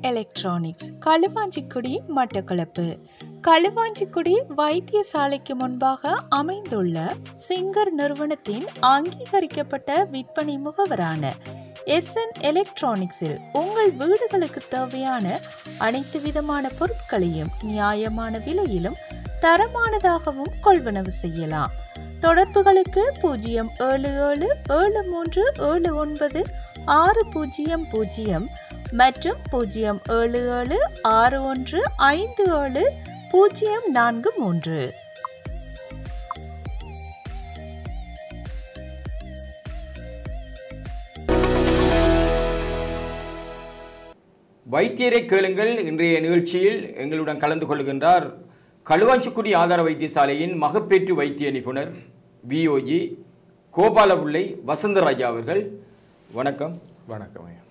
Electronics Kaluvanchikudy Mattakkalappu Kaluvanchikudy வைத்தியசாலைக்கு முன்பாக அமைந்துள்ள சிங்கர் நிறுவனத்தின் அங்கீகரிக்கப்பட்ட விற்பனை முகவரான எஸ்என் எலக்ட்ரானிக்ஸில் உங்கள் வீடுகளுக்கு தேவையான அனைத்து விதமான பொருட்களையும் நியாயமான விலையிலும் தரமானதாகவும் கொள்வனவு செய்யலாம் தொடர்புகளுக்கு பூஜ்ஜியம் ஏழு ஏழு ஏழு மூன்று ஏழு ஒன்பது ஆறு பூஜ்ஜியம் பூஜ்ஜியம் மற்றும் பூஜ்ஜியம் ஏழு ஏழு ஆறு ஒன்று ஐந்து ஏழு பூஜ்ஜியம் நான்கு மூன்று வைத்தியரை கேளுங்கள் இன்றைய நிகழ்ச்சியில் எங்களுடன் கலந்து கொள்கின்றார் களுவாஞ்சிக்குடி ஆதார வைத்தியசாலையின் மகப்பேற்று வைத்திய நிபுணர் விஓஜி கோபாலபுள்ளை வசந்தராஜா அவர்கள் வணக்கம் வணக்கம் ஐயா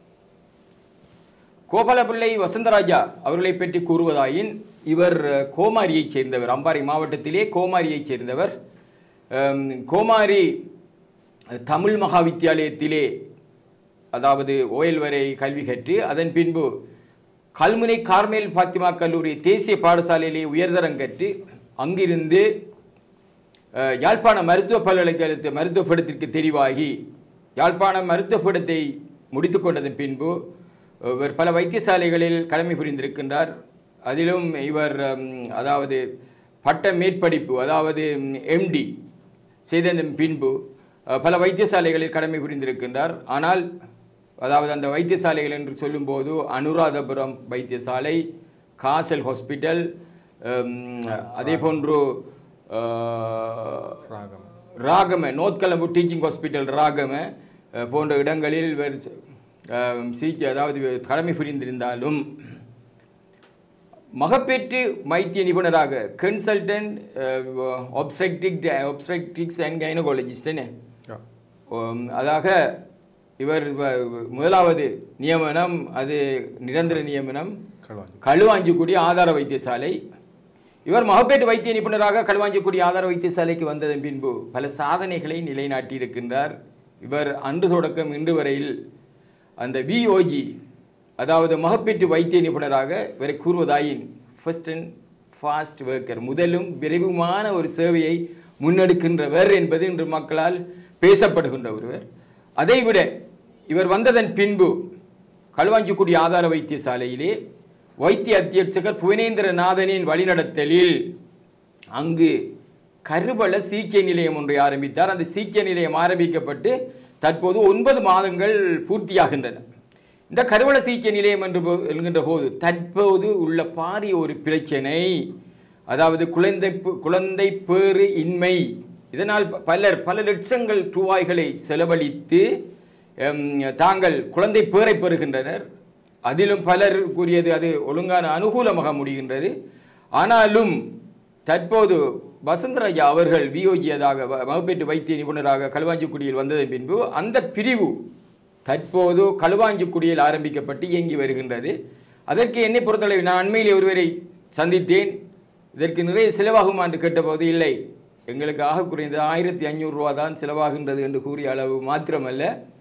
கோபாலபிள்ளை வசந்தராஜா அவர்களை பற்றி கூறுவதாயின் இவர் அஹ், கோமாரியைச் சேர்ந்தவர் அம்பாறை மாவட்டத்திலே கோமாரியைச் சேர்ந்தவர் அம், கோமாரி அஹ், தமிழ் மகா வித்தியாலயத்திலே அதாவது ஓயல் வரை கல்வி கற்று அதன் பின்பு கல்முனை கார்மேல் பாத்திமா கல்லூரி தேசிய பாடசாலையிலே உயர்தரம் கற்று அங்கிருந்து அஹ், யாழ்ப்பாண மருத்துவ பல்கலைக்கழகத்து மருத்துவ படத்திற்கு தெரிவாகி யாழ்ப்பாண மருத்துவ படத்தை முடித்து கொண்டதன் பின்பு இவர் பல வைத்தியசாலைகளில் கடமை புரிந்திருக்கின்றார் அதிலும் இவர் ம், அதாவது பட்ட மேற்படிப்பு அதாவது எம்டி செய்ததன் பின்பு அஹ், பல வைத்தியசாலைகளில் கடமை புரிந்திருக்கின்றார் ஆனால் அதாவது அந்த வைத்தியசாலைகள் என்று சொல்லும்போது அனுராதபுரம் வைத்தியசாலை காசல் ஹாஸ்பிட்டல் ம், அதே போன்று அஹ், Ragama Ragama north Colombo teaching hospital Ragama அஹ், போன்ற இடங்களில் இவர் அஹ், சிகிச்சை அதாவது கடமை புரிந்திருந்தாலும் மகப்பேற்று வைத்திய நிபுணராக consultant obstetric obstetrics and gynaecologist என்ன யா. உம், அதாக இவர் வ- முதலாவது நியமனம் அது நிரந்தர நியமனம் களுவாஞ்சி களுவாஞ்சிக்குடி ஆதார வைத்தியசாலை இவர் மகப்பேட்டு வைத்திய நிபுணராக களுவாஞ்சிக்குடி ஆதார வைத்தியசாலைக்கு வந்ததன் பின்பு பல சாதனைகளை நிலைநாட்டியிருக்கின்றார் இவர் அன்று தொடக்கம் இன்று வரையில் அந்த விஓஜி அதாவது மகப்பேட்டு வைத்திய நிபுணராக இவரை கூறுவதாயின் ஃபர்ஸ்ட் அண்ட் ஃபாஸ்ட் ஒர்க்கர் முதலும் விரைவுமான ஒரு சேவையை முன்னெடுக்கின்றவர் என்பது இன்று மக்களால் பேசப்படுகின்ற ஒருவர் அதைவிட இவர் வந்ததன் பின்பு களுவாஞ்சிக்குடி ஆதார வைத்தியசாலையிலே வைத்திய அத்தியட்சகர் புவனேந்திரநாதனின் வழிநடத்தலில் அங்கு கருவள சிகிச்சை நிலையம் ஒன்றை ஆரம்பித்தார் அந்த சிகிச்சை நிலையம் ஆரம்பிக்கப்பட்டு தற்போது ஒன்பது மாதங்கள் பூர்த்தியாகின்றன இந்த கருவள சிகிச்சை நிலையம் என்று போ- என்கின்ற போது தற்போது உள்ள பாரிய ஒரு பிரச்சனை அதாவது குழந்தை பு- குழந்தை பேறு இன்மை இதனால் ப- பலர் பல லட்சங்கள் ரூபாய்களை செலவழித்து எம், தாங்கள் குழந்தை பேரை பெறுகின்றனர் அதிலும் பலர் கூறியது அது ஒழுங்கான அனுகூலமாக முடிகின்றது ஆனாலும் தற்போது வசந்தராஜா அவர்கள் வியோஜியதாக வகுப்பேட்டு வைத்திய நிபுணராக களுவாஞ்சிக்குடியில் வந்ததன் பின்பு அந்த பிரிவு தற்போது களுவாஞ்சிக்குடியில் ஆரம்பிக்கப்பட்டு இயங்கி வருகின்றது அதற்கு என்னை பொறுத்தளவு நான் அண்மையிலே ஒருவரை சந்தித்தேன் இதற்கு நிறைய செலவாகுமா என்று கேட்டபோது இல்லை எங்களுக்கு ஆக குறைந்தது ஆயிரத்தி ஐநூறு ரூபா தான் செலவாகின்றது என்று கூறிய அளவு மாத்திரமல்ல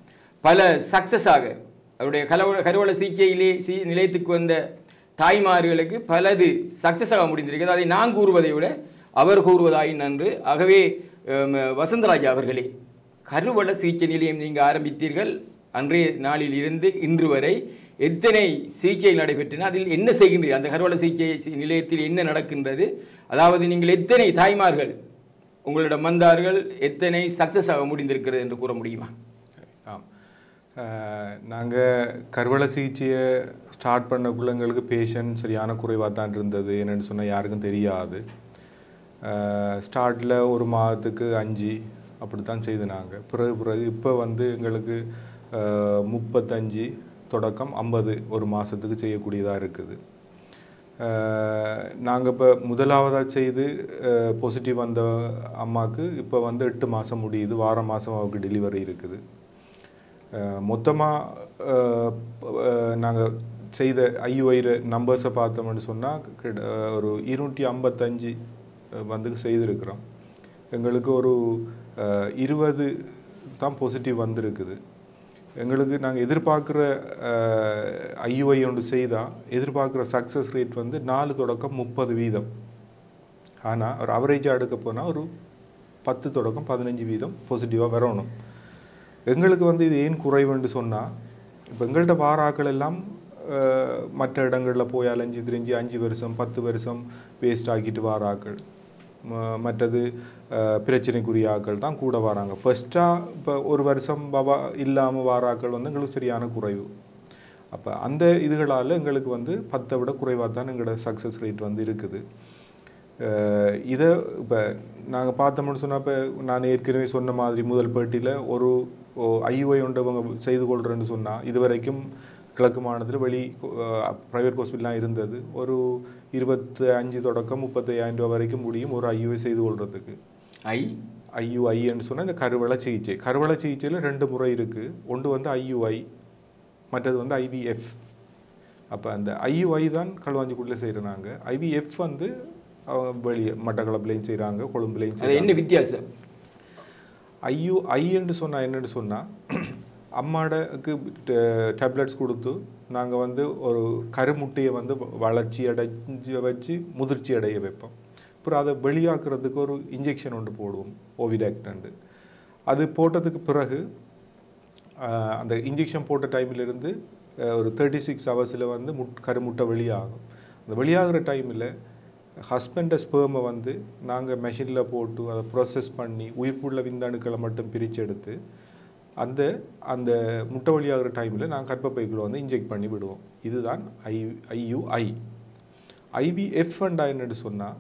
பல சக்சஸாக அவருடைய கலவ கருவள சிகிச்சையிலே சி நிலையத்துக்கு வந்த தாய்மார்களுக்கு பலது சக்சஸாக முடிந்திருக்கிறது அதை நான் கூறுவதை விட அவர் கூறுவதாயின் நன்று ஆகவே ஹம், வசந்தராஜா அவர்களே கருவள சிகிச்சை நிலையம் நீங்கள் ஆரம்பித்தீர்கள் அன்றைய நாளில் இருந்து இன்று வரை எத்தனை சிகிச்சை நடைபெற்றன அதில் என்ன செய்கின்றீர்கள் அந்த கருவள சிகிச்சை சி- நிலையத்தில் என்ன நடக்கின்றது அதாவது நீங்கள் எத்தனை தாய்மார்கள் உங்களிடம் வந்தார்கள் எத்தனை சக்சஸாக முடிந்திருக்கிறது என்று கூற முடியுமா ஆம் நாங்கள் கருவள சிகிச்சையை ஸ்டார்ட் பண்ணக்குள்ள எங்களுக்கு பேஷண்ட் சரியான குறைவாக தான் இருந்தது என்னென்னு சொன்னால் யாருக்கும் தெரியாது ஸ்டார்ட்டில் ஒரு மாதத்துக்கு அஞ்சு அப்படி தான் செய்து நாங்கள் பிறகு பிறகு இப்போ வந்து எங்களுக்கு அஹ், முப்பத்தஞ்சு தொடக்கம் ஐம்பது ஒரு மாதத்துக்கு செய்யக்கூடியதாக இருக்குது நாங்கள் இப்போ முதலாவதாக செய்து பாசிட்டிவ் வந்த அம்மாவுக்கு இப்போ வந்து எட்டு மாதம் முடியுது வாரம் மாதம் அவருக்கு டெலிவரி இருக்குது மொத்தமாக நாங்கள் செய்த ஐயுஐர நம்பர்ஸை பார்த்தோம்னு சொன்னால் ஒரு இருநூற்றி ஐம்பத்தஞ்சு வந்து செய்திருக்கிறோம் எங்களுக்கு ஒரு அஹ், இருபது தான் பாசிட்டிவ் வந்திருக்குது எங்களுக்கு நாங்கள் எதிர்பார்க்குற ஐயுஐ ஒன்று செய்தால் எதிர்பார்க்குற சக்ஸஸ் ரேட் வந்து நாலு தொடக்கம் முப்பது வீதம் ஆனால் ஒரு அவரேஜாக எடுக்க போனால் ஒரு பத்து தொடக்கம் பதினஞ்சு வீதம் பாசிட்டிவாக வரணும் எங்களுக்கு வந்து இது ஏன் குறைவுன்னு சொன்னால் இப்போ எங்கள்கிட்ட வாராக்கள் எல்லாம் அஹ், மற்ற இடங்களில் போய் அலைஞ்சு திரிஞ்சு அஞ்சு வருஷம் பத்து வருஷம் வேஸ்ட் ஆக்கிட்டு வாராக்கள் ம- மற்றது அஹ், பிரச்சனைக்குரிய ஆக்கள் தான் கூட வராங்க ஃபர்ஸ்ட்டாக இப்போ ஒரு வருஷம் பாபா இல்லாமல் வாராக்கள் வந்து எங்களுக்கு சரியான குறைவு அப்போ அந்த இதுகளால் எங்களுக்கு வந்து பத்தை விட குறைவாக தான் எங்களோட சக்ஸஸ் ரேட் வந்து இருக்குது அஹ் இதை இப்போ நாங்கள் பார்த்தோம்னு சொன்னால் இப்போ நான் ஏற்கனவே சொன்ன மாதிரி முதல் பேட்டியில் ஒரு ஐயுஐ ஒன்று இவங்க செய்து கொள்கிறேன்னு சொன்னால் இது வரைக்கும் கிழக்கு மாநிலத்தில் வெளி ப்ரைவேட் ஹாஸ்பிட்டலாம் இருந்தது ஒரு இருபத்தி அஞ்சு தொடக்கம் முப்பத்தையாயிரம் ரூபா வரைக்கும் முடியும் ஒரு ஐயுஐ செய்து கொள்றதுக்கு ஐ ஐயுஐன்னு சொன்னால் இந்த கருவள சிகிச்சை கருவள சிகிச்சையில் ரெண்டு முறை இருக்குது ஒன்று வந்து ஐயுஐ மற்றது வந்து ஐவிஎஃப் அப்போ அந்த ஐயுஐ தான் களுவாஞ்சிக்குடியில் செய்கிறோம் நாங்கள் ஐவிஎஃப் வந்து அவங்க வெளியே மட்டக்களப்புலையும் செய்கிறாங்க கொழும்புலையும் அது செய்கிறாங்க என்ன வித்தியாசம் ஐயு ஐன்னு சொன்னால் என்னன்னு சொன்னால் அம்மாடக்கு டேப்லெட்ஸ் கொடுத்து நாங்கள் வந்து ஒரு கருமுட்டையை வந்து வளர்ச்சி அடைஞ்சு வச்சு முதிர்ச்சி அடைய வைப்போம் அப்புறம் அதை வெளியாக்குறதுக்கு ஒரு இன்ஜெக்ஷன் ஒன்று போடுவோம் ஓவிடாக்டன்ட்டு அது போட்டதுக்கு பிறகு ஆஹ், அந்த இன்ஜெக்ஷன் போட்ட டைமிலிருந்து ஒரு தேர்ட்டி சிக்ஸ் ஹவர்ஸில் வந்து முட் கருமுட்டை வெளியாகும் அந்த வெளியாகிற டைமில் ஹஸ்பண்டை ஸ்பேமை வந்து நாங்கள் மெஷினில் போட்டு அதை ப்ராசஸ் பண்ணி உயிர்ப்புள்ள விந்தணுக்களை மட்டும் பிரித்து எடுத்து அந்த அந்த முட்டை வெளியாகிற டைமில் நாங்கள் கர்ப்பப்பைக்குள்ள வந்து இன்ஜெக்ட் பண்ணி விடுவோம் இதுதான் ஐ ஐயுஐ ஐபிஎஃப் அண்டா என்னன்னு சொன்னால்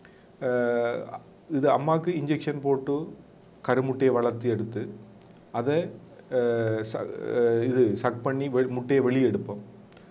இது அம்மாவுக்கு இன்ஜெக்ஷன் போட்டு கருமுட்டையை வளர்த்தி எடுத்து அதை அஹ், ச- அஹ், இது சக் பண்ணி வெ முட்டையை வெளியே எடுப்போம்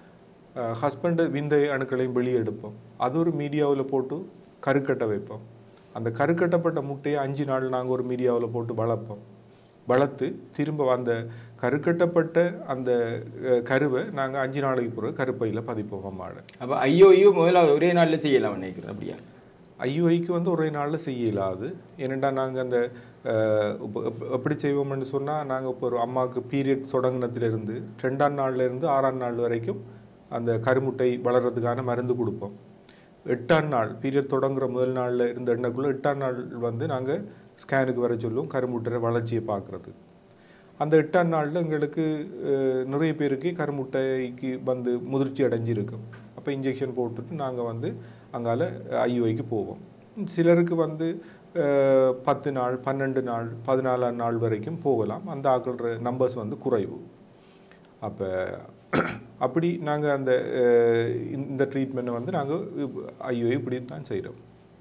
ஹஸ்பண்டு விந்தை அணுக்களையும் வெளியே எடுப்போம் அது ஒரு மீடியாவில் போட்டு கருக்கட்டை வைப்போம் அந்த கருக்கட்டப்பட்ட முட்டையை அஞ்சு நாள் நாங்கள் ஒரு மீடியாவில் போட்டு வளர்ப்போம் வளர்த்து திரும்ப அந்த கருக்கட்டப்பட்ட அந்த அஹ், கருவை நாங்கள் அஞ்சு நாளைக்கு பிறகு கருப்பையில் பதிப்போம் அம்மாட அப்போ ஐயோயோ முதல்ல ஒரே நாளில் செய்யலாம் நினைக்கிறேன் அப்படியா ஐயுஐக்கு வந்து ஒரே நாளில் செய்ய இயலாது ஏனெண்டா நாங்கள் அந்த அஹ், இப்ப- இப்ப எப்படி செய்வோம்னு சொன்னால் நாங்கள் இப்போ ஒரு அம்மாவுக்கு பீரியட் தொடங்கினதுலேருந்து ரெண்டாம் நாள்ல இருந்து ஆறாம் நாள் வரைக்கும் அந்த கருமுட்டை வளர்கிறதுக்கான மருந்து கொடுப்போம் எட்டாம் நாள் பீரியட் தொடங்குற முதல் நாளில் இருந்த எண்ணக்குள்ளே எட்டாம் நாள் வந்து நாங்கள் ஸ்கேனுக்கு வர சொல்லுவோம் கருமுட்டை வளர்ச்சியை பார்க்குறது அந்த எட்டாம் நாளில் எங்களுக்கு அஹ், நிறைய பேருக்கு கருமுட்டைக்கு வந்து முதிர்ச்சி அடைஞ்சிருக்கும் அப்போ இன்ஜெக்ஷன் போட்டுட்டு நாங்கள் வந்து அங்கால ஐயுஐக்கு போவோம் சிலருக்கு வந்து அஹ், பத்து நாள் பன்னெண்டு நாள் பதினாலாம் நாள் வரைக்கும் போகலாம் அந்த ஆக்கள நம்பர்ஸ் வந்து குறைவு அப்போ அப்படி நாங்கள் அந்த அஹ், இந்த ட்ரீட்மெண்ட்டை வந்து நாங்கள் ஐயுஐ இப்படி தான் செய்கிறோம்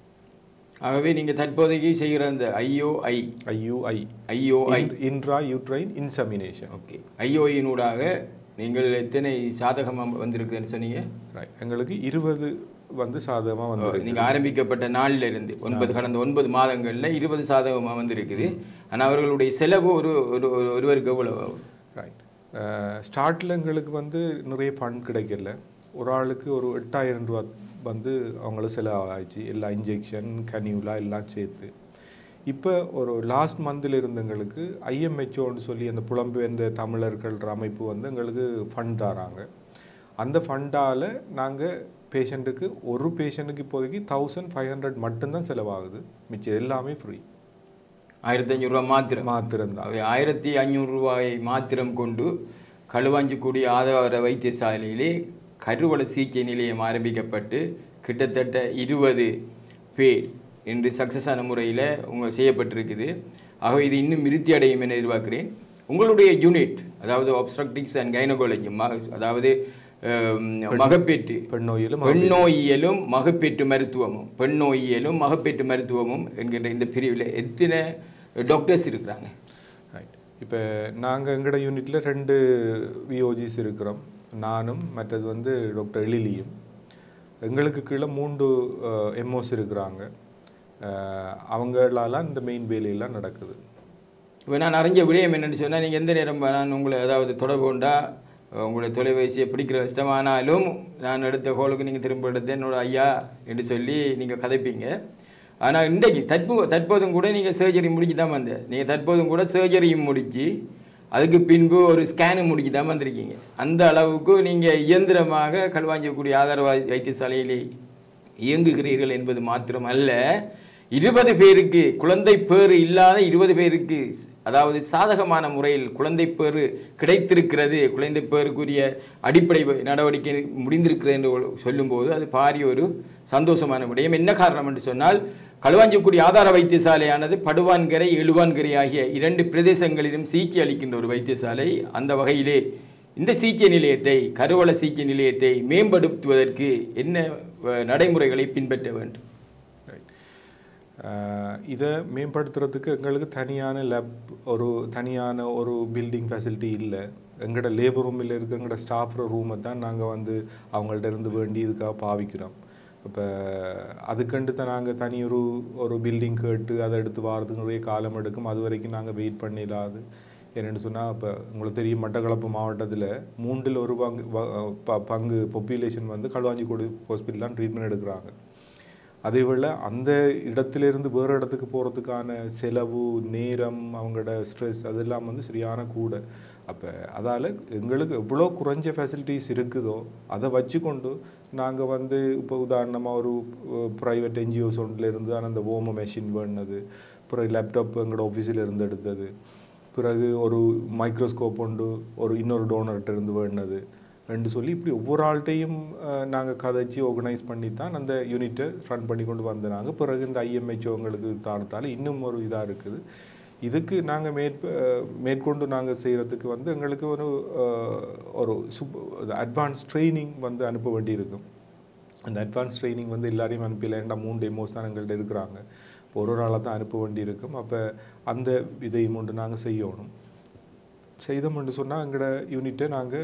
ஆகவே நீங்கள் தற்போதைக்கு செய்கிற அந்த IOI IUI IOI intra uterine insemination okay ஐஓஐயினூடாக நீங்கள் எத்தனை சாதகமாக வந்திருக்குதுன்னு சொன்னீங்க ரைட் எங்களுக்கு இருபது வந்து சாதகமாக வந்து நீங்கள் ஆரம்பிக்கப்பட்ட நாள்ல இருந்து ஒன்பது கடந்த ஒன்பது மாதங்களில் இருபது சாதகமாக வந்திருக்குது ஆனால் அவர்களுடைய செலவு ஒரு ஒரு ஒரு- ஒருவருக்கு எவ்வளவு ரைட் ஸ்டார்டில் எங்களுக்கு வந்து நிறைய ஃபண்ட் கிடைக்கல ஒரு ஆளுக்கு ஒரு எட்டாயிரம் ரூபா வந்து அவங்களுக்கு செலவாகிச்சு எல்லா இன்ஜெக்ஷன் கனிவுலா எல்லாம் சேர்த்து இப்போ ஒரு லாஸ்ட் மந்தில் இருந்தவங்களுக்கு ஐஎம்ஹெச்ஓன்னு சொல்லி அந்த புலம்பெயர்ந்த தமிழர்கள்ன்ற அமைப்பு வந்து எங்களுக்கு ஃபண்ட் தராங்க அந்த ஃபண்டால் நாங்கள் பேஷண்ட்டுக்கு ஒரு பேஷண்ட்டுக்கு இப்போதைக்கு தௌசண்ட் ஃபைவ் ஹண்ட்ரட் மட்டும்தான் செலவாகுது மிச்சம் எல்லாமே ஃப்ரீ ஆயிரத்தி அஞ்சூறுரூவா மாத்திரம் மாத்திரம்தான் அவை ஆயிரத்தி ஐநூறு ரூபாயை மாத்திரம் கொண்டு களுவாஞ்சிக்குடி ஆதார வைத்தியசாலையிலே கருவள சிகிச்சை நிலையம் ஆரம்பிக்கப்பட்டு கிட்டத்தட்ட இருபது பேர் இன்று சக்ஸஸான முறையில் உங்க செய்யப்பட்டிருக்குது ஆகவே இது இன்னும் விருத்தி அடையும் என எதிர்பார்க்கிறேன் உங்களுடைய யூனிட் அதாவது obstetrics அண்ட் கைனகாலஜி அதாவது அஹ், மகப்பேற்று பெண் நோயிலும் பெண்ணோயியலும் மகப்பேற்று மருத்துவமும் பெண்ணோயியலும் மகப்பேற்று மருத்துவமும் என்கின்ற இந்த பிரிவில் எத்தனை டாக்டர்ஸ் இருக்கிறாங்க ரைட் இப்போ நாங்கள் எங்களோட யூனிட்டில் ரெண்டு விஓஜிஸ் இருக்கிறோம் நானும் மற்றது வந்து டாக்டர் எழிலியும் எங்களுக்கு கீழே மூன்று எம்ஓஸ் இருக்கிறாங்க அஹ், அவங்களால இந்த மெயின் வேலையெல்லாம் நடக்குது இப்போ நான் அறிஞ்ச விடயம் என்னன்னு சொன்னால் நீங்கள் எந்த நேரம் நான் உங்களை அதாவது தொடர்பு கொண்டா உங்களுடைய தொலைபேசியை பிடிக்கிற கஷ்டமானாலும் நான் எடுத்த ஹோலுக்கு நீங்கள் திரும்ப எடுத்து என்னோட ஐயா என்று சொல்லி நீங்கள் கதைப்பீங்க ஆனால் இன்றைக்கு தற்போ தற்போதும் கூட நீங்கள் சர்ஜரி முடிச்சு தான் வந்தேன் நீங்கள் தற்போதும் கூட சர்ஜரியும் முடிச்சு அதுக்கு பின்பு ஒரு ஸ்கேனு முடிச்சு தான் வந்திருக்கீங்க அந்த அளவுக்கு நீங்கள் இயந்திரமாக களுவாஞ்சக்கூடிய ஆதார வை- வைத்தியசாலையிலே இயங்குகிறீர்கள் என்பது மாத்திரமல்ல இருபது பேருக்கு குழந்தை பேறு இல்லாத இருபது பேருக்கு அதாவது சாதகமான முறையில் குழந்தை பேறு கிடைத்திருக்கிறது குழந்தை பேருக்குரிய அடிப்படை வ- நடவடிக்கை முடிந்திருக்கிறது என்று சொல்லும்போது அது பாரிய ஒரு சந்தோஷமான விடயம் என்ன காரணம் என்று சொன்னால் களுவாஞ்சிக்குடி ஆதார வைத்தியசாலையானது படுவான்கரை எழுவான்கரை ஆகிய இரண்டு பிரதேசங்களிலும் சிகிச்சை அளிக்கின்ற ஒரு வைத்தியசாலை அந்த வகையிலே இந்த சிகிச்சை நிலையத்தை கருவள சிகிச்சை நிலையத்தை மேம்படுத்துவதற்கு என்ன அஹ், நடைமுறைகளை பின்பற்ற வேண்டும் ஆஹ் இதை மேம்படுத்துறதுக்கு எங்களுக்கு தனியான லேப் ஒரு தனியான ஒரு பில்டிங் ஃபெசிலிட்டி இல்லை எங்களோட லேபர் ரூமில் இருக்க எங்களோட ஸ்டாஃப் ரூமை தான் நாங்கள் வந்து அவங்கள்ட்ட இருந்து வேண்டி இதுக்காக பாவிக்கிறோம் இப்போ அதுக்கண்டு தான் நாங்கள் தனி ஒரு ஒரு பில்டிங் கேட்டு அதை எடுத்து வாரத்துக்கு நிறைய காலம் எடுக்கும் அது வரைக்கும் நாங்கள் வெயிட் பண்ணிடாது என்னென்னு சொன்னால் இப்போ உங்களுக்கு தெரியும் மட்டக்களப்பு மாவட்டத்தில் மூன்றில் ஒரு பங்கு வ- ப- பங்கு பொப்புலேஷன் வந்து களுவாஞ்சிக்கோடு ஹாஸ்பிட்டலாம் ட்ரீட்மெண்ட் எடுக்கிறாங்க அதே வேளை அந்த இடத்திலிருந்து வேறு இடத்துக்கு போகிறதுக்கான செலவு நேரம் அவங்களோட ஸ்ட்ரெஸ் அதெல்லாம் வந்து சரியான கூட அப்போ அதால் எங்களுக்கு எவ்வளோ குறைஞ்ச ஃபெசிலிட்டிஸ் இருக்குதோ அதை வச்சுக்கொண்டு நாங்கள் வந்து இப்போ உதாரணமாக ஒரு ப்ரைவேட் என்ஜிஓஸ் ஒன்றில் தான் அந்த ஓம மெஷின் வேணுனது அப்புறம் லேப்டாப் எங்களோட ஆஃபீஸில் இருந்து எடுத்தது பிறகு ஒரு மைக்ரோஸ்கோப் உண்டு ஒரு இன்னொரு டோனர்கிட்ட இருந்து வேணுனது ரெண்டு சொல்லி இப்படி ஒவ்வொரு ஆள்கிட்டையும் நாங்கள் கதைச்சி ஆர்கனைஸ் பண்ணி தான் அந்த யூனிட்டை ரன் பண்ணி கொண்டு வந்தாங்க பிறகு இந்த ஐஎம்ஹெச்ஓங்களுக்கு தாழ்த்தால இன்னும் ஒரு இதாக இருக்குது இதுக்கு நாங்கள் மேற் மேற்கொண்டு நாங்கள் செய்கிறதுக்கு வந்து எங்களுக்கு ஒரு அஹ், ஒரு சுப் அட்வான்ஸ் ட்ரைனிங் வந்து அனுப்ப வேண்டியிருக்கும் அந்த அட்வான்ஸ் ட்ரைனிங் வந்து எல்லாரையும் அனுப்பல ஏன்டா மூணு டெமோஸ் தான் எங்கள்கிட்ட இருக்கிறாங்க இப்போ ஒரு ஒரு ஆளை தான் அனுப்ப வேண்டியிருக்கும் அப்போ அந்த இதையும் ஒன்று நாங்கள் செய்யணும் செய்தோம்னு சொன்னால் எங்களோட யூனிட்டை நாங்கள்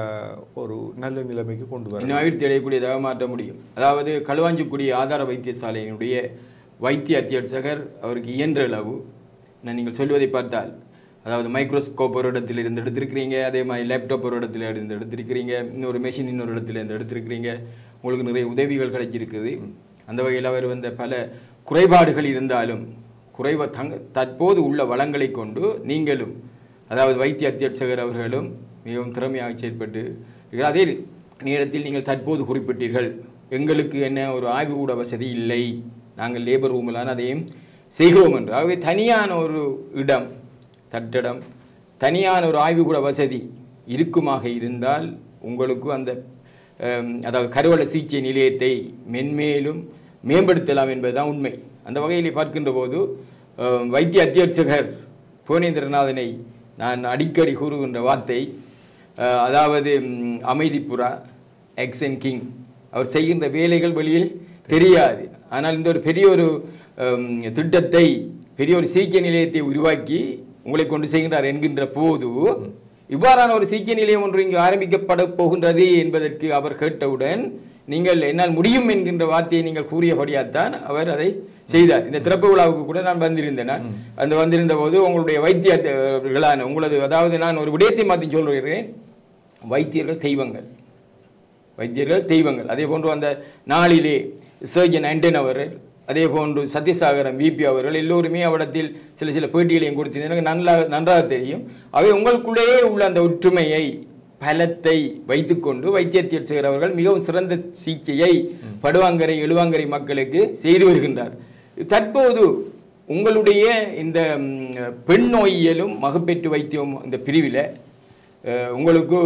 ஒரு நல்ல நிலைமைக்கு கொண்டு வரோம் இன்னும் அபிவிருத்தி அடையக்கூடியதாக மாற்ற முடியும் அதாவது களுவாஞ்சிக்குடி ஆதார வைத்தியசாலையினுடைய வைத்திய அத்தியட்சகர் அவருக்கு இயன்ற அளவு நான் நீங்கள் சொல்வதை பார்த்தால் அதாவது மைக்ரோஸ்கோப் ஒரு இடத்துல இருந்து எடுத்திருக்கிறீங்க அதே மாதிரி லேப்டாப் ஒரு இடத்துல இருந்து எடுத்திருக்கிறீங்க இன்னொரு மெஷின் இன்னொரு இடத்துல இருந்து எடுத்திருக்கிறீங்க உங்களுக்கு நிறைய உதவிகள் கிடைச்சிருக்குது அந்த வகையில் அவர் வந்த பல குறைபாடுகள் இருந்தாலும் குறைவ தங்க தற்போது உள்ள வளங்களை கொண்டு நீங்களும் அதாவது வைத்திய அத்தியட்சகர் அவர்களும் மிகவும் திறமையாக செயல்பட்டு இருக்கிறார். அதே நேரத்தில் நீங்கள் தற்போது குறிப்பிட்டீர்கள் எங்களுக்கு என்ன ஒரு ஆய்வுகூட வசதி இல்லை நாங்கள் லேபர் ரூமிலான அதையும் செய்கிறோம் என்று ஆகவே தனியான ஒரு இடம் தட்டிடம் தனியான ஒரு ஆய்வுகூட வசதி இருக்குமாக இருந்தால் உங்களுக்கு அந்த அம், அதாவது கருவள சிகிச்சை நிலையத்தை மென்மேலும் மேம்படுத்தலாம் என்பதுதான் உண்மை அந்த வகையிலே பார்க்கின்ற போது அம், வைத்திய அத்தியட்சகர் புவனேந்திரநாதனை நான் அடிக்கடி கூறுகின்ற வார்த்தை அஹ், அதாவது ம், அமைதிப்புறா எக்ஸன் கிங் அவர் செய்கின்ற வேலைகள் வெளியில் தெரியாது ஆனால் இந்த ஒரு பெரிய ஒரு அம், திட்டத்தை பெரிய ஒரு சிகிச்சை நிலையத்தை உருவாக்கி உங்களை கொண்டு செய்கின்றார் என்கின்ற போது இவ்வாறான ஒரு சிகிச்சை நிலையம் ஒன்று இங்கு ஆரம்பிக்கப்பட போகின்றது என்பதற்கு அவர் கேட்டவுடன் நீங்கள் என்னால் முடியும் என்கின்ற வார்த்தையை நீங்கள் கூறியபடியாத்தான் அவர் அதை செய்தார் இந்த திறப்பு விழாவுக்கு கூட நான் வந்திருந்தேன் நான். அந்த வந்திருந்த போது உங்களுடைய வைத்தியர்களான உங்களது அதாவது நான் ஒரு விடயத்தை மாற்றி சொல்கிறேன் வைத்தியர்கள் தெய்வங்கள் வைத்தியர்கள் தெய்வங்கள் அதே போன்று அந்த நாளிலே சர்ஜன் ஆண்டன் அவர்கள் அதே போன்று சத்யசாகரம் விபி அவர்கள் எல்லோருமே அவரிடத்தில் சில சில பேட்டிகளையும் கொடுத்திருந்தது எனக்கு நல்லா நன்றாக தெரியும் அவை உங்களுக்குள்ளேயே உள்ள அந்த ஒற்றுமையை பலத்தை வைத்துக்கொண்டு வைத்தியத்தியர் அவர்கள் மிகவும் சிறந்த சிகிச்சையை படுவாங்கரை எழுவாங்கரை மக்களுக்கு செய்து வருகின்றார் தற்போது உங்களுடைய இந்த ம், பெண் நோயியலும் மகப்பேற்று வைத்தியம் இந்த பிரிவில் அஹ், உங்களுக்கு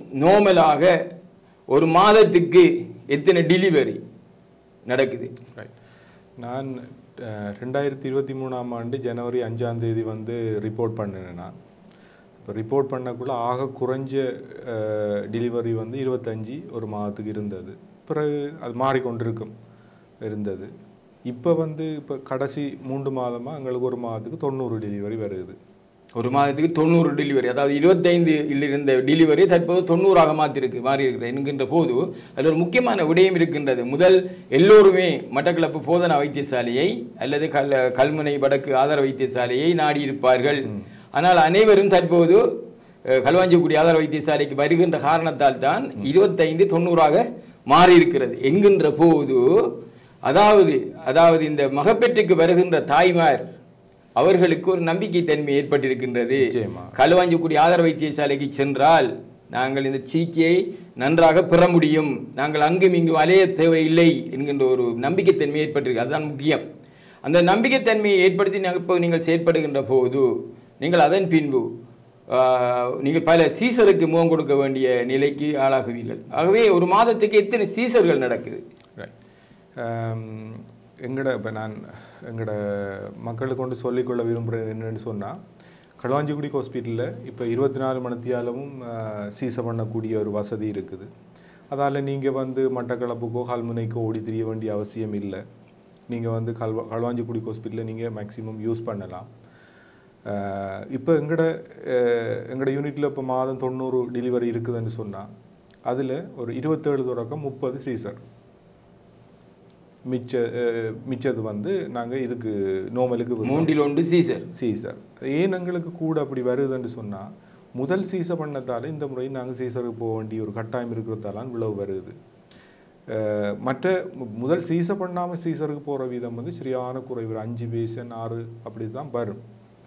நோமலாக ஒரு மாதத்துக்கு எத்தனை டெலிவரி நடக்குது Right. நான் அஹ், ரெண்டாயிரத்தி இருபத்தி மூணாம் ஆண்டு ஜனவரி அஞ்சாம் தேதி வந்து ரிப்போர்ட் பண்ணினேன் நான் இப்போ ரிப்போர்ட் பண்ணக்குள்ள ஆக குறைஞ்ச டெலிவரி வந்து இருபத்தஞ்சி ஒரு மாதத்துக்கு இருந்தது பிறகு அது மாறிக்கொண்டிருக்கும் இருந்தது இப்போ வந்து இப்போ கடைசி மூன்று மாதமாக எங்களுக்கு ஒரு மாதத்துக்கு தொண்ணூறு டெலிவரி வருது ஒரு மாதத்துக்கு தொண்ணூறு டெலிவரி அதாவது இருபத்தைந்து இருந்த டெலிவரி தற்போது தொண்ணூறாக மாற்றிருக்கு மாறி இருக்கிறது என்கின்ற போது அதில் ஒரு முக்கியமான விடயம் இருக்கின்றது முதல் எல்லோருமே மட்டக்களப்பு போதனா வைத்தியசாலையை அல்லது கல் கல்முனை வடக்கு ஆதார வைத்தியசாலையை நாடி இருப்பார்கள் ஆனால் அனைவரும் தற்போது அஹ், களுவாஞ்சிக்குடி ஆதார வைத்தியசாலைக்கு வருகின்ற காரணத்தால் தான் இருபத்தைந்து தொண்ணூறாக மாறி இருக்கிறது என்கின்ற போது அதாவது அதாவது இந்த மகப்பேற்றுக்கு வருகின்ற தாய்மார் அவர்களுக்கு ஒரு நம்பிக்கை தன்மை ஏற்பட்டிருக்கின்றது நிச்சயமா. களுவாஞ்சிக்குடி ஆதார வைத்தியசாலைக்கு சென்றால் நாங்கள் இந்த சிகிச்சையை நன்றாக பெற முடியும் நாங்கள் அங்கும் இங்கும் அலைய தேவையில்லை என்கின்ற ஒரு நம்பிக்கைத்தன்மை ஏற்பட்டிருக்கு அதுதான் முக்கியம் அந்த நம்பிக்கைத்தன்மையை ஏற்படுத்தி நாங்கள் இப்போ நீங்கள் செயற்படுகின்ற போது நீங்கள் அதன் பின்பு ஆஹ், நீங்கள் பல சீசருக்கு முகம் கொடுக்க வேண்டிய நிலைக்கு ஆளாகுவீர்கள் ஆகவே ஒரு மாதத்துக்கு எத்தனை சீசர்கள் நடக்குது ரைட் எங்கட இப்போ நான் எங்கட மக்களுக்கு கொண்டு சொல்லிக்கொள்ள விரும்புகிறேன் என்னன்னு சொன்னால் களுவாஞ்சிக்குடி ஹாஸ்பிட்டலில் இப்போ இருபத்தி நாலு மணித்தியாலமும் சீசை பண்ணக்கூடிய ஒரு வசதி இருக்குது அதால் நீங்கள் வந்து மட்டக்களப்புக்கோ கல்முனைக்கோ ஓடி திரிய வேண்டிய அவசியம் இல்லை நீங்கள் வந்து கல்வா களுவாஞ்சிக்குடி ஹாஸ்பிட்டலில் நீங்கள் மேக்ஸிமம் யூஸ் பண்ணலாம் இப்போ எங்கட அஹ், எங்கட யூனிட்டில் இப்போ மாதம் தொண்ணூறு டெலிவரி இருக்குதுன்னு சொன்னால் அதில் ஒரு இருபத்தேழு தொடக்கம் முப்பது சீசர் மிச்ச அஹ், மிச்சது வந்து நாங்கள் இதுக்கு நோமலுக்கு விடுறோம். மூன்றில் ஒன்று சீசர் சீசர் ஏன் எங்களுக்கு கூட அப்படி வருதுன்னு சொன்னால் முதல் சீசர் பண்ணதால இந்த முறை நாங்கள் சீசருக்கு போக வேண்டிய ஒரு கட்டாயம் இருக்கிறதால இவ்வளவு வருது அஹ், மற்ற மு- முதல் சீசர் பண்ணாமல் சீசருக்கு போகிற வீதம் வந்து சரியான குறைவு ஒரு அஞ்சு பேசன் ஆறு அப்படி தான் வரும்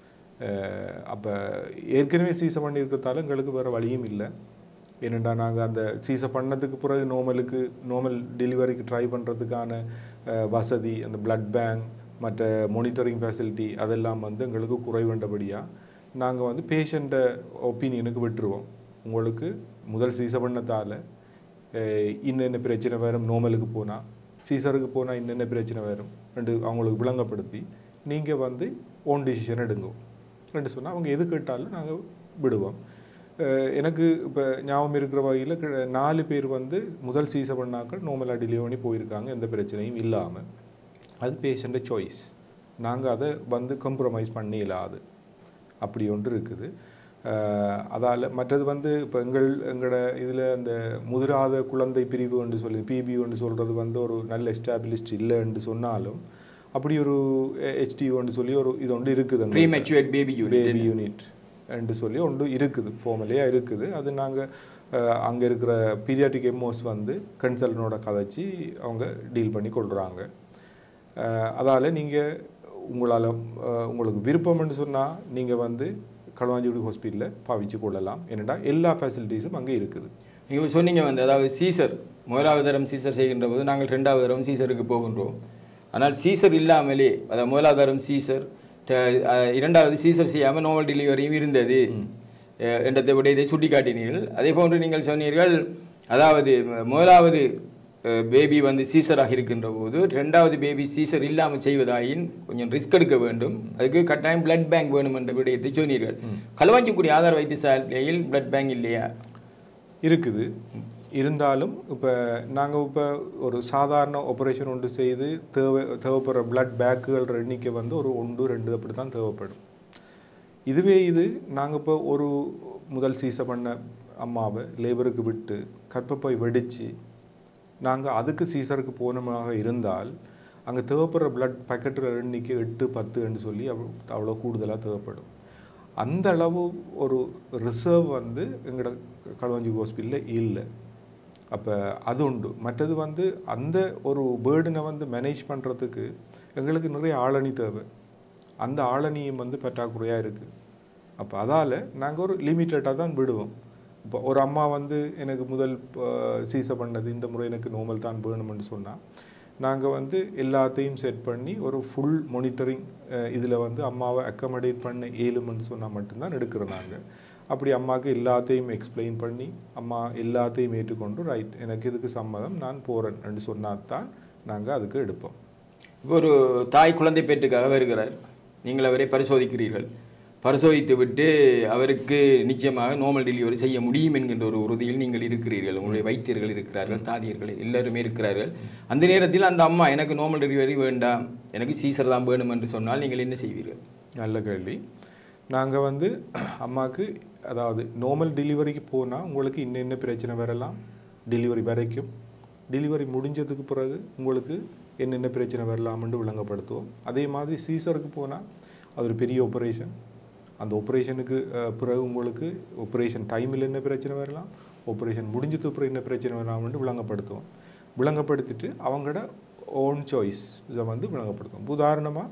அப்போ ஏற்கனவே சீசர் பண்ணியிருக்கிறதால எங்களுக்கு வேறு வழியும் இல்லை ஏனெண்டா நாங்கள் அந்த சீசர் பண்ணதுக்கு பிறகு நோமலுக்கு நோமல் டெலிவரிக்கு ட்ரை பண்ணுறதுக்கான வசதி அந்த blood பேங்க் மற்ற மானிட்டரிங் ஃபெசிலிட்டி அதெல்லாம் வந்து எங்களுக்கு குறைவேண்டபடியாக நாங்கள் வந்து பேஷண்ட்டை ஒப்பீனியனுக்கு விட்டுருவோம் உங்களுக்கு முதல் சீசர் பண்ணதால் இன்னென்ன பிரச்சனை வரும் நோமலுக்கு போனால் சீசருக்கு போனால் இன்னென்ன பிரச்சனை வரும் ரெண்டு அவங்களுக்கு விளங்கப்படுத்தி நீங்கள் வந்து ஓன் டிசிஷன் எடுங்க ரெண்டு சொன்னால் அவங்க எது கேட்டாலும் நாங்கள் விடுவோம் அஹ் எனக்கு இப்போ ஞாபகம் இருக்கிற வகையில் நாலு பேர் வந்து முதல் சீசர் பண்ணாக்கள் நோமலாக டெலிவரி பண்ணி போயிருக்காங்க எந்த பிரச்சனையும் இல்லாமல் அது பேஷண்ட்டை சாய்ஸ் நாங்கள் அதை வந்து கம்ப்ரமைஸ் பண்ண இயலாது அப்படி ஒன்று இருக்குது அதால் மற்றது வந்து இப்போ எங்கள் எங்களோட இதில் அந்த முதிராத குழந்தை பிரிவு என்று சொல்லி பிபி என்று சொல்கிறது வந்து ஒரு நல்ல எஸ்டாப்ளிஷ்ட் இல்லைன்னு சொன்னாலும் அப்படி ஒரு ஹெச்டி ஒன்று சொல்லி ஒரு இது ஒன்று இருக்குது premature baby unit baby unit என்று சொல்லி ஒன்று இருக்குது ஃபார்மலியாக இருக்குது அது நாங்கள் அங்கே இருக்கிற பீரியாட்டிக் எம்ஓஸ் வந்து கன்சல்டனோட கதைச்சி அவங்க டீல் பண்ணி கொள்கிறாங்க அதால் நீங்கள் உங்களால் உங்களுக்கு விருப்பம்னு சொன்னால் நீங்கள் வந்து களுவாஞ்சிகுடி ஹாஸ்பிட்டலில் பாவிச்சு கொள்ளலாம் ஏனெண்டா எல்லா ஃபெசிலிட்டிஸும் அங்கே இருக்குது நீங்கள் சொன்னீங்க வந்து அதாவது சீசர் முதலாவது தரம் சீசர் செய்கின்ற போது நாங்கள் ரெண்டாவது தரம் சீசருக்கு போகின்றோம் ஆனால் சீசர் இல்லாமலே அதாவது முதலாவது தரம் சீசர் ட- அஹ் இரண்டாவது சீசர் செய்யாமல் நார்மல் டெலிவரியும் இருந்தது அஹ் என்றதை விடயத்தை சுட்டிக்காட்டினீர்கள் அதே போன்று நீங்கள் சொன்னீர்கள் அதாவது ம- முதலாவது பேபி வந்து சீசராக இருக்கின்ற போது ரெண்டாவது பேபி சீசர் இல்லாமல் செய்வதாயின் கொஞ்சம் ரிஸ்க் எடுக்க வேண்டும் அதுக்கு கட்டாயம் பிளட் பேங்க் வேணும் என்ற விடயத்தை சொன்னீர்கள் களுவாஞ்சிக்குடி ஆதார வைத்தியசாலையில் பிளட் பேங்க் இல்லையா இருக்குது இருந்தாலும் இப்போ நாங்கள் இப்போ ஒரு சாதாரண ஆப்ரேஷன் ஒன்று செய்து தேவை தேவைப்படுற பிளட் பேக்குகள் எண்ணிக்கை வந்து ஒரு ஒன்று ரெண்டு அப்படி தான் தேவைப்படும் இதுவே இது நாங்கள் இப்போ ஒரு முதல் சீசை பண்ண அம்மாவை லேபருக்கு விட்டு கற்பப்பை வெடித்து நாங்கள் அதுக்கு சீசருக்கு போனமாக இருந்தால் அங்கே தேவைப்படுற பிளட் பேக்கெட்டுகள் எண்ணிக்கை எட்டு பத்துன்னு சொல்லி அவ்வளோ அவ்வளோ கூடுதலாக தேவைப்படும் அந்த அளவு ஒரு ரிசர்வ் வந்து எங்களோட களுவாஞ்சி ஹாஸ்பிட்டலில் இல்லை அப்போ அது உண்டு மற்றது வந்து அந்த ஒரு பேர்டனை வந்து மேனேஜ் பண்ணுறதுக்கு எங்களுக்கு நிறைய ஆளணி தேவை அந்த ஆளணியும் வந்து பற்றாக்குறையாக இருக்குது அப்போ அதால் நாங்கள் ஒரு லிமிட்டடாக தான் விடுவோம் இப்போ ஒரு அம்மா வந்து எனக்கு முதல் சீசை பண்ணது இந்த முறை எனக்கு நார்மல் தான் வேணும்னு சொன்னால் நாங்கள் வந்து எல்லாத்தையும் செட் பண்ணி ஒரு ஃபுல் மானிட்டரிங் இதில் வந்து அம்மாவை அக்கமடேட் பண்ண இயலும்னு சொன்னால் மட்டும்தான் எடுக்கிறோம் நாங்கள் அப்படி அம்மாவுக்கு எல்லாத்தையும் எக்ஸ்பிளைன் பண்ணி அம்மா எல்லாத்தையும் ஏற்றுக்கொண்டு ரைட் எனக்கு இதுக்கு சம்மதம் நான் போகிறேன் சொன்னால் தான் நாங்கள் அதுக்கு எடுப்போம் இப்போ ஒரு தாய் குழந்தை பேட்டுக்காக வருகிறார் நீங்கள் அவரை பரிசோதிக்கிறீர்கள் பரிசோதித்து விட்டு அவருக்கு நிச்சயமாக நார்மல் டெலிவரி செய்ய முடியும் என்கின்ற ஒரு உறுதியில் நீங்கள் இருக்கிறீர்கள் உங்களுடைய வைத்தியர்கள் இருக்கிறார்கள் தாதியர்கள் எல்லாருமே இருக்கிறார்கள் அந்த நேரத்தில் அந்த அம்மா எனக்கு நார்மல் டெலிவரி வேண்டாம் எனக்கு சீசர் தான் வேணும் என்று சொன்னால் நீங்கள் என்ன செய்வீர்கள் நல்ல கேள்வி நாங்கள் வந்து அம்மாவுக்கு அதாவது நார்மல் டெலிவரிக்கு போனால் உங்களுக்கு இன்னென்ன பிரச்சனை வரலாம் டெலிவரி வரைக்கும் டெலிவரி முடிஞ்சதுக்கு பிறகு உங்களுக்கு என்னென்ன பிரச்சனை வரலாம்னு விளங்கப்படுத்துவோம் அதே மாதிரி சீசருக்கு போனால் அது ஒரு பெரிய ஆப்ரேஷன் அந்த ஆப்ரேஷனுக்கு பிறகு உங்களுக்கு ஆப்ரேஷன் டைமில் என்ன பிரச்சனை வரலாம் ஆப்ரேஷன் முடிஞ்சதுக்கு அப்புறம் என்ன பிரச்சனை வரலாம்னு விளங்கப்படுத்துவோம் விளங்கப்படுத்திட்டு அவங்களோட ஓன் சாய்ஸ் இதை வந்து விளங்கப்படுத்துவோம் உதாரணமாக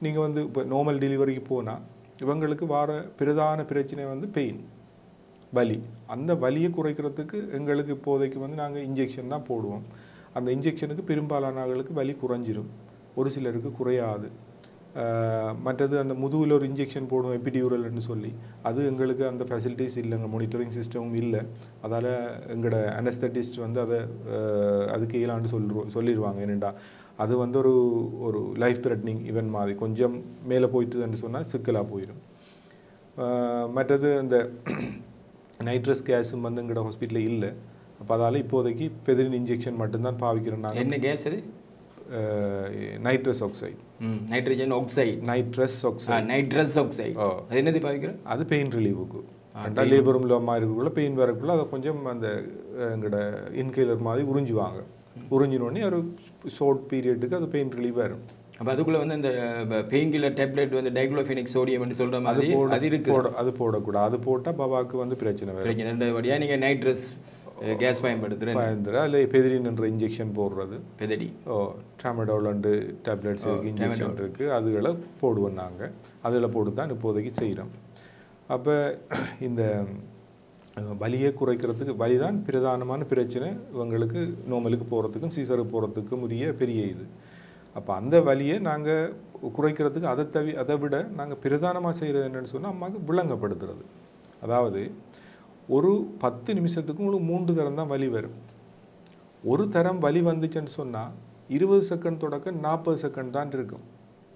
நீங்கள் வந்து இப்போ நார்மல் டெலிவரிக்கு போனால் இவங்களுக்கு வார பிரதான பிரச்சனை வந்து பெயின் வலி அந்த வலியை குறைக்கிறதுக்கு எங்களுக்கு இப்போதைக்கு வந்து நாங்கள் இன்ஜெக்ஷன் தான் போடுவோம் அந்த இன்ஜெக்ஷனுக்கு பெரும்பாலான ஆளுகளுக்கு வலி குறைஞ்சிரும் ஒரு சிலருக்கு குறையாது ஆஹ் மற்றது அந்த முதுகில் ஒரு இன்ஜெக்ஷன் போடுவோம் எபிடியூரல்னு சொல்லி அது எங்களுக்கு அந்த ஃபெசிலிட்டிஸ் இல்லைங்க மானிட்டரிங் சிஸ்டமும் இல்லை அதால் எங்களோட அனஸ்தட்டிஸ்ட் வந்து அதை ஆஹ் அதுக்கு இயலாண்டு சொல்லிடுவோம் சொல்லிடுவாங்க என்னடா அது வந்து ஒரு ஒரு லைஃப் த்ரெட்னிங் இவன் மாதிரி கொஞ்சம் மேலே போயிட்டுதுன்னு சொன்னால் சிக்கலாக போயிடும் ஆஹ் மற்றது அந்த நைட்ரஸ் கேஸும் வந்து எங்களோட ஹாஸ்பிட்டலில் இல்லை அப்போ அதால் இப்போதைக்கு பெதிரின் இன்ஜெக்ஷன் மட்டும்தான் பாவிக்கிறோம் நாங்கள் என்ன கேஸ் அது நைட்ரஸ் ஆக்சைடு ம் nitrogen oxide nitrous oxide nitrous oxide ஓ. அது என்னது பாவிக்கிறோம் அது பெயின் ரிலீவுக்கு ரெண்டா லேபரும் இல்லாமல் இருக்கக்குள்ள பெயின் வரக்குள்ள அதை கொஞ்சம் அந்த அஹ், எங்களோட இன்கேலர் மாதிரி உறிஞ்சுவாங்க உறிஞ்சினோடனே ஒரு ஷார்ட் பீரியடுக்கு அது பெயின் ரிலீவ் வரும் அப்போ அதுக்குள்ள வந்து இந்த பெயின் கில்லர் டேப்லெட் வந்து டைக்ளோஃபெனிக் சோடியம்னு சொல்ற அது மாதிரி போட அது இருக்கு போட அது போடக்கூடாது அது போட்டால் பாபாவுக்கு வந்து பிரச்சனை வரும் பிரச்சனை ரெண்டு வழியாக நீங்கள் நைட்ரஸ் கேஸ் பயன்படுத்துகிறேன் பயந்துரு அதில் பெதிரின் என்ற இன்ஜெக்ஷன் போடுறது pethidine or tramadol and tablets இருக்குது இன்ஜெக்ஷன் இருக்குது அதுகளை போடுவோம் நாங்கள் அதில் போட்டு தான் இப்போதைக்கு செய்கிறோம் அப்போ இந்த அஹ், வலியை குறைக்கிறதுக்கு வலி தான் பிரதானமான பிரச்சனை இவங்களுக்கு நோமலுக்கு போகிறதுக்கும் சீசருக்கு போகிறதுக்கும் உரிய பெரிய இது அப்போ அந்த வலியை நாங்கள் குறைக்கிறதுக்கு அதை தவி அதை விட நாங்கள் பிரதானமாக செய்கிறது என்னன்னு சொன்னால் அம்மாவுக்கு விளங்கப்படுத்துறது அதாவது ஒரு பத்து நிமிஷத்துக்கு உங்களுக்கு மூன்று தரம் தான் வலி வரும் ஒரு தரம் வலி வந்துச்சுன்னு சொன்னால் இருபது செகண்ட் தொடக்க நாற்பது செகண்ட் தான் இருக்கும்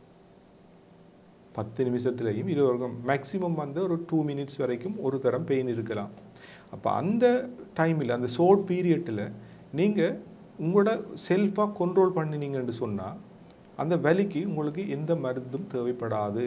பத்து நிமிஷத்துலையும் இருபது வரைக்கும் மேக்ஸிமம் வந்து ஒரு டூ மினிட்ஸ் வரைக்கும் ஒரு தரம் பெயின் இருக்கலாம் அப்போ அந்த டைமில் அந்த ஷோர்ட் பீரியட்டில் நீங்கள் உங்களோட செல்ஃபாக கண்ட்ரோல் பண்ணினீங்கன்னு சொன்னால் அந்த வலிக்கு உங்களுக்கு எந்த மருந்தும் தேவைப்படாது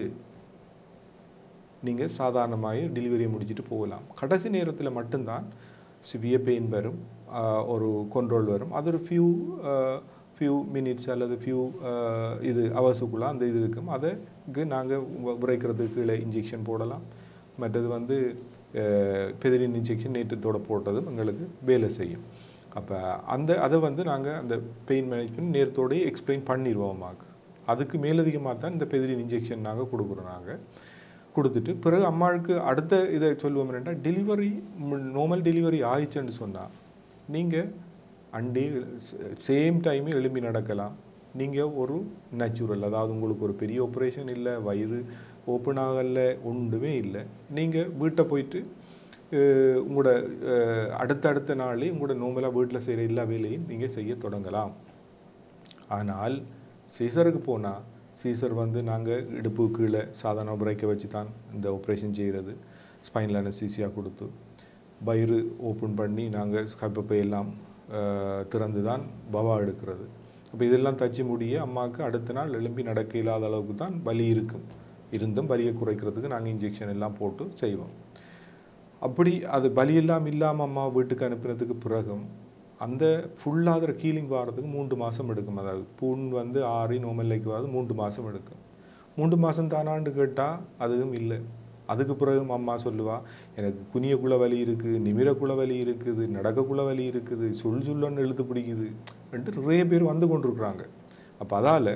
நீங்கள் சாதாரணமாக டெலிவரியை முடிச்சுட்டு போகலாம் கடைசி நேரத்தில் மட்டும்தான் சிவியர் பெயின் வரும் ஆஹ் ஒரு கண்ட்ரோல் வரும் அது ஒரு ஃபியூ ஃபியூ மினிட்ஸ் அல்லது ஃபியூ இது அவர்ஸுக்குள்ளே அந்த இது இருக்கும் அதுக்கு நாங்கள் உரைக்கிறதுக்கு கீழே இன்ஜெக்ஷன் போடலாம் மற்றது வந்து பெதிரின் இன்ஜெக்ஷன் நேற்றத்தோட போட்டதும் எங்களுக்கு வேலை செய்யும் அப்போ அந்த அதை வந்து நாங்கள் அந்த பெயின் மேனேஜ்மெண்ட் நேரத்தோடய எக்ஸ்பிளைன் பண்ணிடுவோம் அம்மாவுக்கு அதுக்கு மேலதிகமாக தான் இந்த பெதிரின் இன்ஜெக்ஷன் நாங்கள் கொடுக்குறோம் நாங்கள் கொடுத்துட்டு பிறகு அம்மாவுக்கு அடுத்த இதை சொல்லுவோம் என்னென்னா டெலிவரி நார்மல் டெலிவரி ஆயிடுச்சுன்னு சொன்னால் நீங்கள் அண்டே சேம் டைமே எழும்பி நடக்கலாம் நீங்கள் ஒரு நேச்சுரல் அதாவது உங்களுக்கு ஒரு பெரிய ஆப்ரேஷன் இல்லை வயிறு ஓப்பன் ஆகல ஒன்றுமே இல்லை நீங்கள் வீட்டை போயிட்டு அஹ், உங்களோட அஹ், அடுத்தடுத்த நாளே உங்களோட நார்மலாக வீட்டில் செய்கிற எல்லா வேலையும் நீங்கள் செய்ய தொடங்கலாம் ஆனால் சீசருக்கு போனால் சீசர் வந்து நாங்கள் இடுப்பு கீழே சாதாரண பிரேக்கை வச்சு தான் இந்த ஆப்ரேஷன் செய்கிறது ஸ்பைனல் அனஸ்தீசியா கொடுத்து வயிறு ஓப்பன் பண்ணி நாங்கள் கர்ப்பப்பை எல்லாம் அஹ், திறந்து தான் பவா எடுக்கிறது அப்போ இதெல்லாம் தச்சு முடிய அம்மாவுக்கு அடுத்த நாள் எழும்பி நடக்க இல்லாத அளவுக்கு தான் வலி இருக்கும் இருந்தும் வலியை குறைக்கிறதுக்கு நாங்கள் இன்ஜெக்ஷன் எல்லாம் போட்டு செய்வோம் அப்படி அது பலியெல்லாம் இல்லாமல் அம்மா வீட்டுக்கு அனுப்பினதுக்கு பிறகும் அந்த ஃபுல்லாகிற கீலிங் வாரத்துக்கு மூன்று மாதம் எடுக்கும் அதாவது புண் வந்து ஆறி நோமல்லைக்கு வராது மூன்று மாதம் எடுக்கும் மூன்று மாதம் தானான்னு கேட்டால் அதுவும் இல்லை அதுக்கு பிறகும் அம்மா சொல்லுவா எனக்கு குனியக்குள்ள வலி இருக்குது நிமிரக்குள்ள வலி இருக்குது நடக்கக்குள்ள வலி இருக்குது சொல் சொல்லன்னு இழுத்து பிடிக்குது வந்துட்டு நிறைய பேர் வந்து கொண்டிருக்கிறாங்க அப்போ அதால்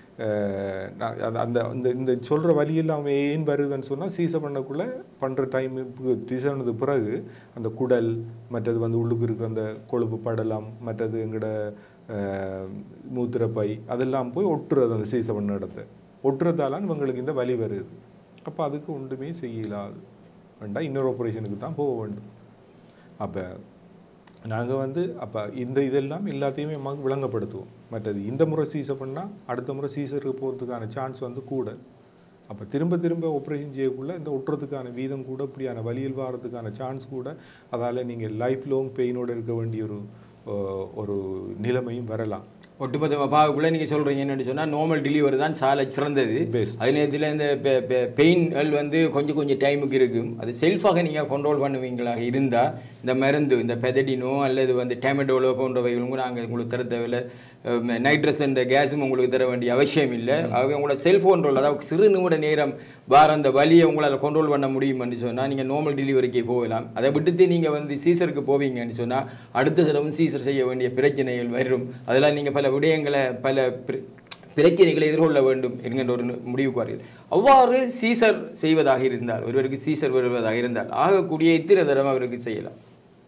அஹ் நான் அந்த- அந்த இந்த இந்த சொல்கிற வழியெல்லாம் ஏன் வருதுன்னு சொன்னால் சீசை பண்ணக்குள்ளே பண்ணுற டைம் சீசை பண்ணது பிறகு அந்த குடல் மற்றது வந்து உள்ளுக்கு இருக்கிற அந்த கொழுப்பு படலம் மற்றது எங்களோட அஹ், மூத்திரப்பை அதெல்லாம் போய் ஒட்டுறது அந்த சீசை பண்ண இடத்த ஒட்டுறதால இவங்களுக்கு இந்த வலி வருது அப்போ அதுக்கு ஒன்றுமே செய்யலாது வேண்டாம் இன்னொரு ஆப்ரேஷனுக்கு தான் போக வேண்டும் அப்போ நாங்கள் வந்து அப்போ இந்த இதெல்லாம் எல்லாத்தையுமே அம்மாவுக்கு விளங்கப்படுத்துவோம் மற்றது இந்த முறை சீசர் பண்ணால் அடுத்த முறை சீசருக்கு போகிறதுக்கான சான்ஸ் வந்து கூட அப்போ திரும்ப திரும்ப ஆப்ரேஷன் செய்யக்குள்ள இந்த ஒட்டுறதுக்கான வீதம் கூட இப்படியான வலியில் வாரதுக்கான சான்ஸ் கூட அதால் நீங்கள் லைஃப் லாங் பெயினோடு இருக்க வேண்டிய ஒரு அஹ், ஒரு நிலைமையும் வரலாம் ஒட்டுமொத்த பாவுக்குள்ளே நீங்கள் சொல்கிறீங்க என்னன்னு சொன்னால் நார்மல் டெலிவரி தான் சாலை சிறந்தது Best. அதே நேரத்தில் இந்த பெயின்கள் வந்து கொஞ்சம் கொஞ்சம் டைமுக்கு இருக்கும் அது செல்ஃபாக நீங்கள் கண்ட்ரோல் பண்ணுவீங்களாக இருந்தால் இந்த மருந்து இந்த பெதடினோ அல்லது வந்து டேமடோலோ போன்றவைகளும் நாங்கள் உங்களுக்கு தர தேவையில்லை நைட்ரஸ் என்ற கேஸும் உங்களுக்கு தர வேண்டிய அவசியம் இல்லை ஆகவே உங்களோட செல்ஃப் கண்ட்ரோல் அதாவது சிறு நிமிட நேரம் வார அந்த வலியை உங்களால் கண்ட்ரோல் பண்ண முடியும்னு சொன்னால் நீங்கள் நார்மல் டெலிவரிக்கு போகலாம் அதை விட்டுட்டு நீங்கள் வந்து சீசருக்கு போவீங்கன்னு சொன்னால் அடுத்த தடவை சீசர் செய்ய வேண்டிய பிரச்சனைகள் வரும் அதெல்லாம் நீங்கள் பல விடயங்களை பல பிர- பிரச்சனைகளை எதிர்கொள்ள வேண்டும் என்கின்ற ஒரு முடிவுக்கு வருகிறது அவ்வாறு சீசர் செய்வதாக இருந்தால் ஒருவருக்கு சீசர் வருவதாக இருந்தால் ஆகக்கூடிய இத்திர தரம் அவருக்கு செய்யலாம்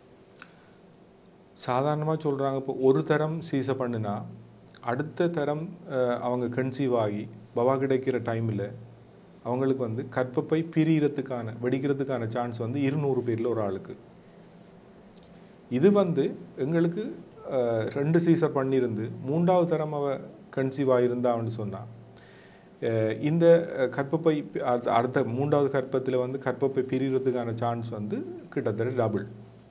சாதாரணமாக சொல்கிறாங்க இப்போ ஒரு தரம் சீசை பண்ணுனா அடுத்த தரம் அஹ், அவங்க கன்சீவ் ஆகி பவா கிடைக்கிற டைமில் அவங்களுக்கு வந்து கற்பப்பை பிரியறதுக்கான வெடிக்கிறதுக்கான சான்ஸ் வந்து இருநூறு பேரில் ஒரு ஆளுக்கு இது வந்து எங்களுக்கு அஹ், ரெண்டு சீசர் பண்ணியிருந்து மூன்றாவது தரம் அவ கன்சீவ் ஆகியிருந்தான்னு சொன்னால் இந்த அஹ், கர்ப்பப்பை பி- அடுத்த- அடுத்த மூன்றாவது கர்ப்பத்தில் வந்து கர்ப்பப்பை பிரியறதுக்கான சான்ஸ் வந்து கிட்டத்தட்ட டபுள்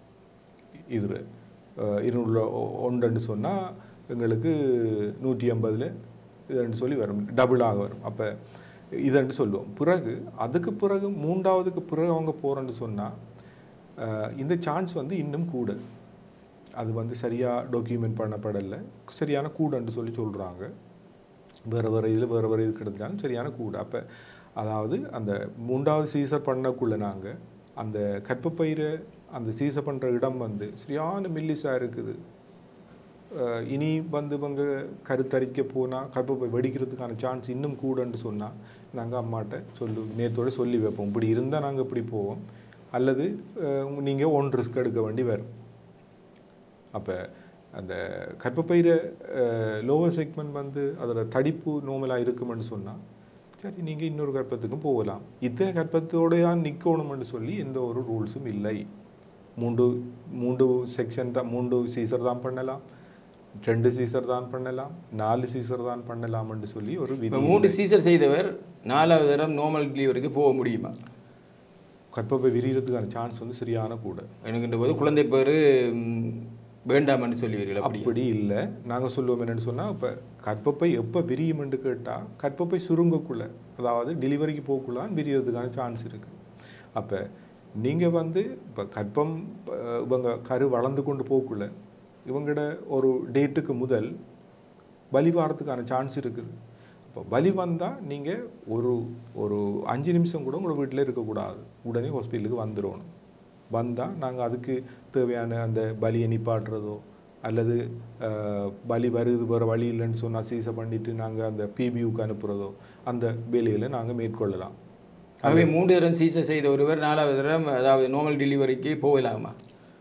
இது இருநூறு ஒன்றுன்னு சொன்னால் எங்களுக்கு நூற்றி ஐம்பதில் இதுன்னு சொல்லி வரும் டபுளாக வரும் அப்போ இதுன்னு சொல்லுவோம் பிறகு அதுக்கு பிறகு மூன்றாவதுக்கு பிறகு அவங்க போகிறேன்னு சொன்னால் இந்த சான்ஸ் வந்து இன்னும் கூட அது வந்து சரியாக டாக்குமெண்ட் பண்ணப்படலை சரியான கூடன்னு சொல்லி சொல்கிறாங்க வேறு வேறு இதில் வேறு வேறு இது கிடந்தாலும் சரியான கூடு அப்போ அதாவது அந்த மூன்றாவது சீசர் பண்ணக்குள்ள நாங்கள் அந்த கற்பப்பயிரை அந்த சீசர் பண்ணுற இடம் வந்து சரியான மெல்லிஸாக இருக்குது அஹ் இனி வந்து இவங்க கருத்தரிக்க போனால் கற்பப்பை வெடிக்கிறதுக்கான சான்ஸ் இன்னும் கூடன்னு சொன்னால் நாங்கள் அம்மாட்ட சொல்லு நேரத்தோட சொல்லி வைப்போம் இப்படி இருந்தால் நாங்கள் இப்படி போவோம் அல்லது நீங்கள் ஒன் ரிஸ்க் எடுக்க வேண்டி வரும் அப்போ அந்த கர்ப்பப்பையில லோவர் செக்மெண்ட் வந்து அதோட தடிப்பு நோமலாக இருக்குமென்னு சொன்னால் சரி நீங்கள் இன்னொரு கர்ப்பத்துக்கும் போகலாம் இத்தனை கர்ப்பத்தோடு தான் நிற்கணும்னு சொல்லி எந்த ஒரு ரூல்ஸும் இல்லை மூன்று மூன்று செக்ஷன் தான் மூன்று சீசர் தான் பண்ணலாம் ரெண்டு சீசர் தான் பண்ணலாம் நாலு சீசர் தான் பண்ணலாம்னு சொல்லி ஒரு இப்போ விதி மூன்று சீசர் செய்தவர் நாலாவது தரம் நார்மல் டெலிவரிக்கு போக முடியுமா கர்ப்பப்பை விரியறதுக்கான சான்ஸ் வந்து சரியான கூட எனக்குன்ற போது குழந்தை பேர் வேண்டாம்னு சொல்லுவீர்கள் அப்படி அப்படி இல்லை நாங்கள் சொல்லுவோம் என்னன்னு சொன்னால் இப்போ கற்பப்பை எப்போ விரியுமென்று கேட்டால் கற்பப்பை சுருங்கக்குள்ள அதாவது டெலிவரிக்கு போகக்குள்ளான் விரியறதுக்கான சான்ஸ் இருக்குது அப்போ நீங்கள் வந்து இப்போ கற்பம் அஹ், இவங்க கரு வளர்ந்து கொண்டு போகக்குள்ள இவங்களோட ஒரு டேட்டுக்கு முதல் வலி வாரத்துக்கான சான்ஸ் இருக்குது அப்போ வலி வந்தால் நீங்கள் ஒரு ஒரு அஞ்சு நிமிஷம் கூட உங்களோட வீட்டில் இருக்கக்கூடாது உடனே ஹாஸ்பிட்டலுக்கு வந்துடணும் வந்தால் நாங்கள் அதுக்கு தேவையான அந்த பலியை நிப்பாட்டுறதோ அல்லது அஹ், பலி வருது வேறு வழி இல்லைன்னு சொன்னால் சீசை பண்ணிட்டு நாங்கள் அந்த பிபியூக்கு அனுப்புகிறதோ அந்த வேலைகளை நாங்கள் மேற்கொள்ளலாம் ஆகவே மூன்று தரம் சீசர் செய்த ஒருவர் நாலாவது தரம் அதாவது நார்மல் டெலிவரிக்கு போகலாமா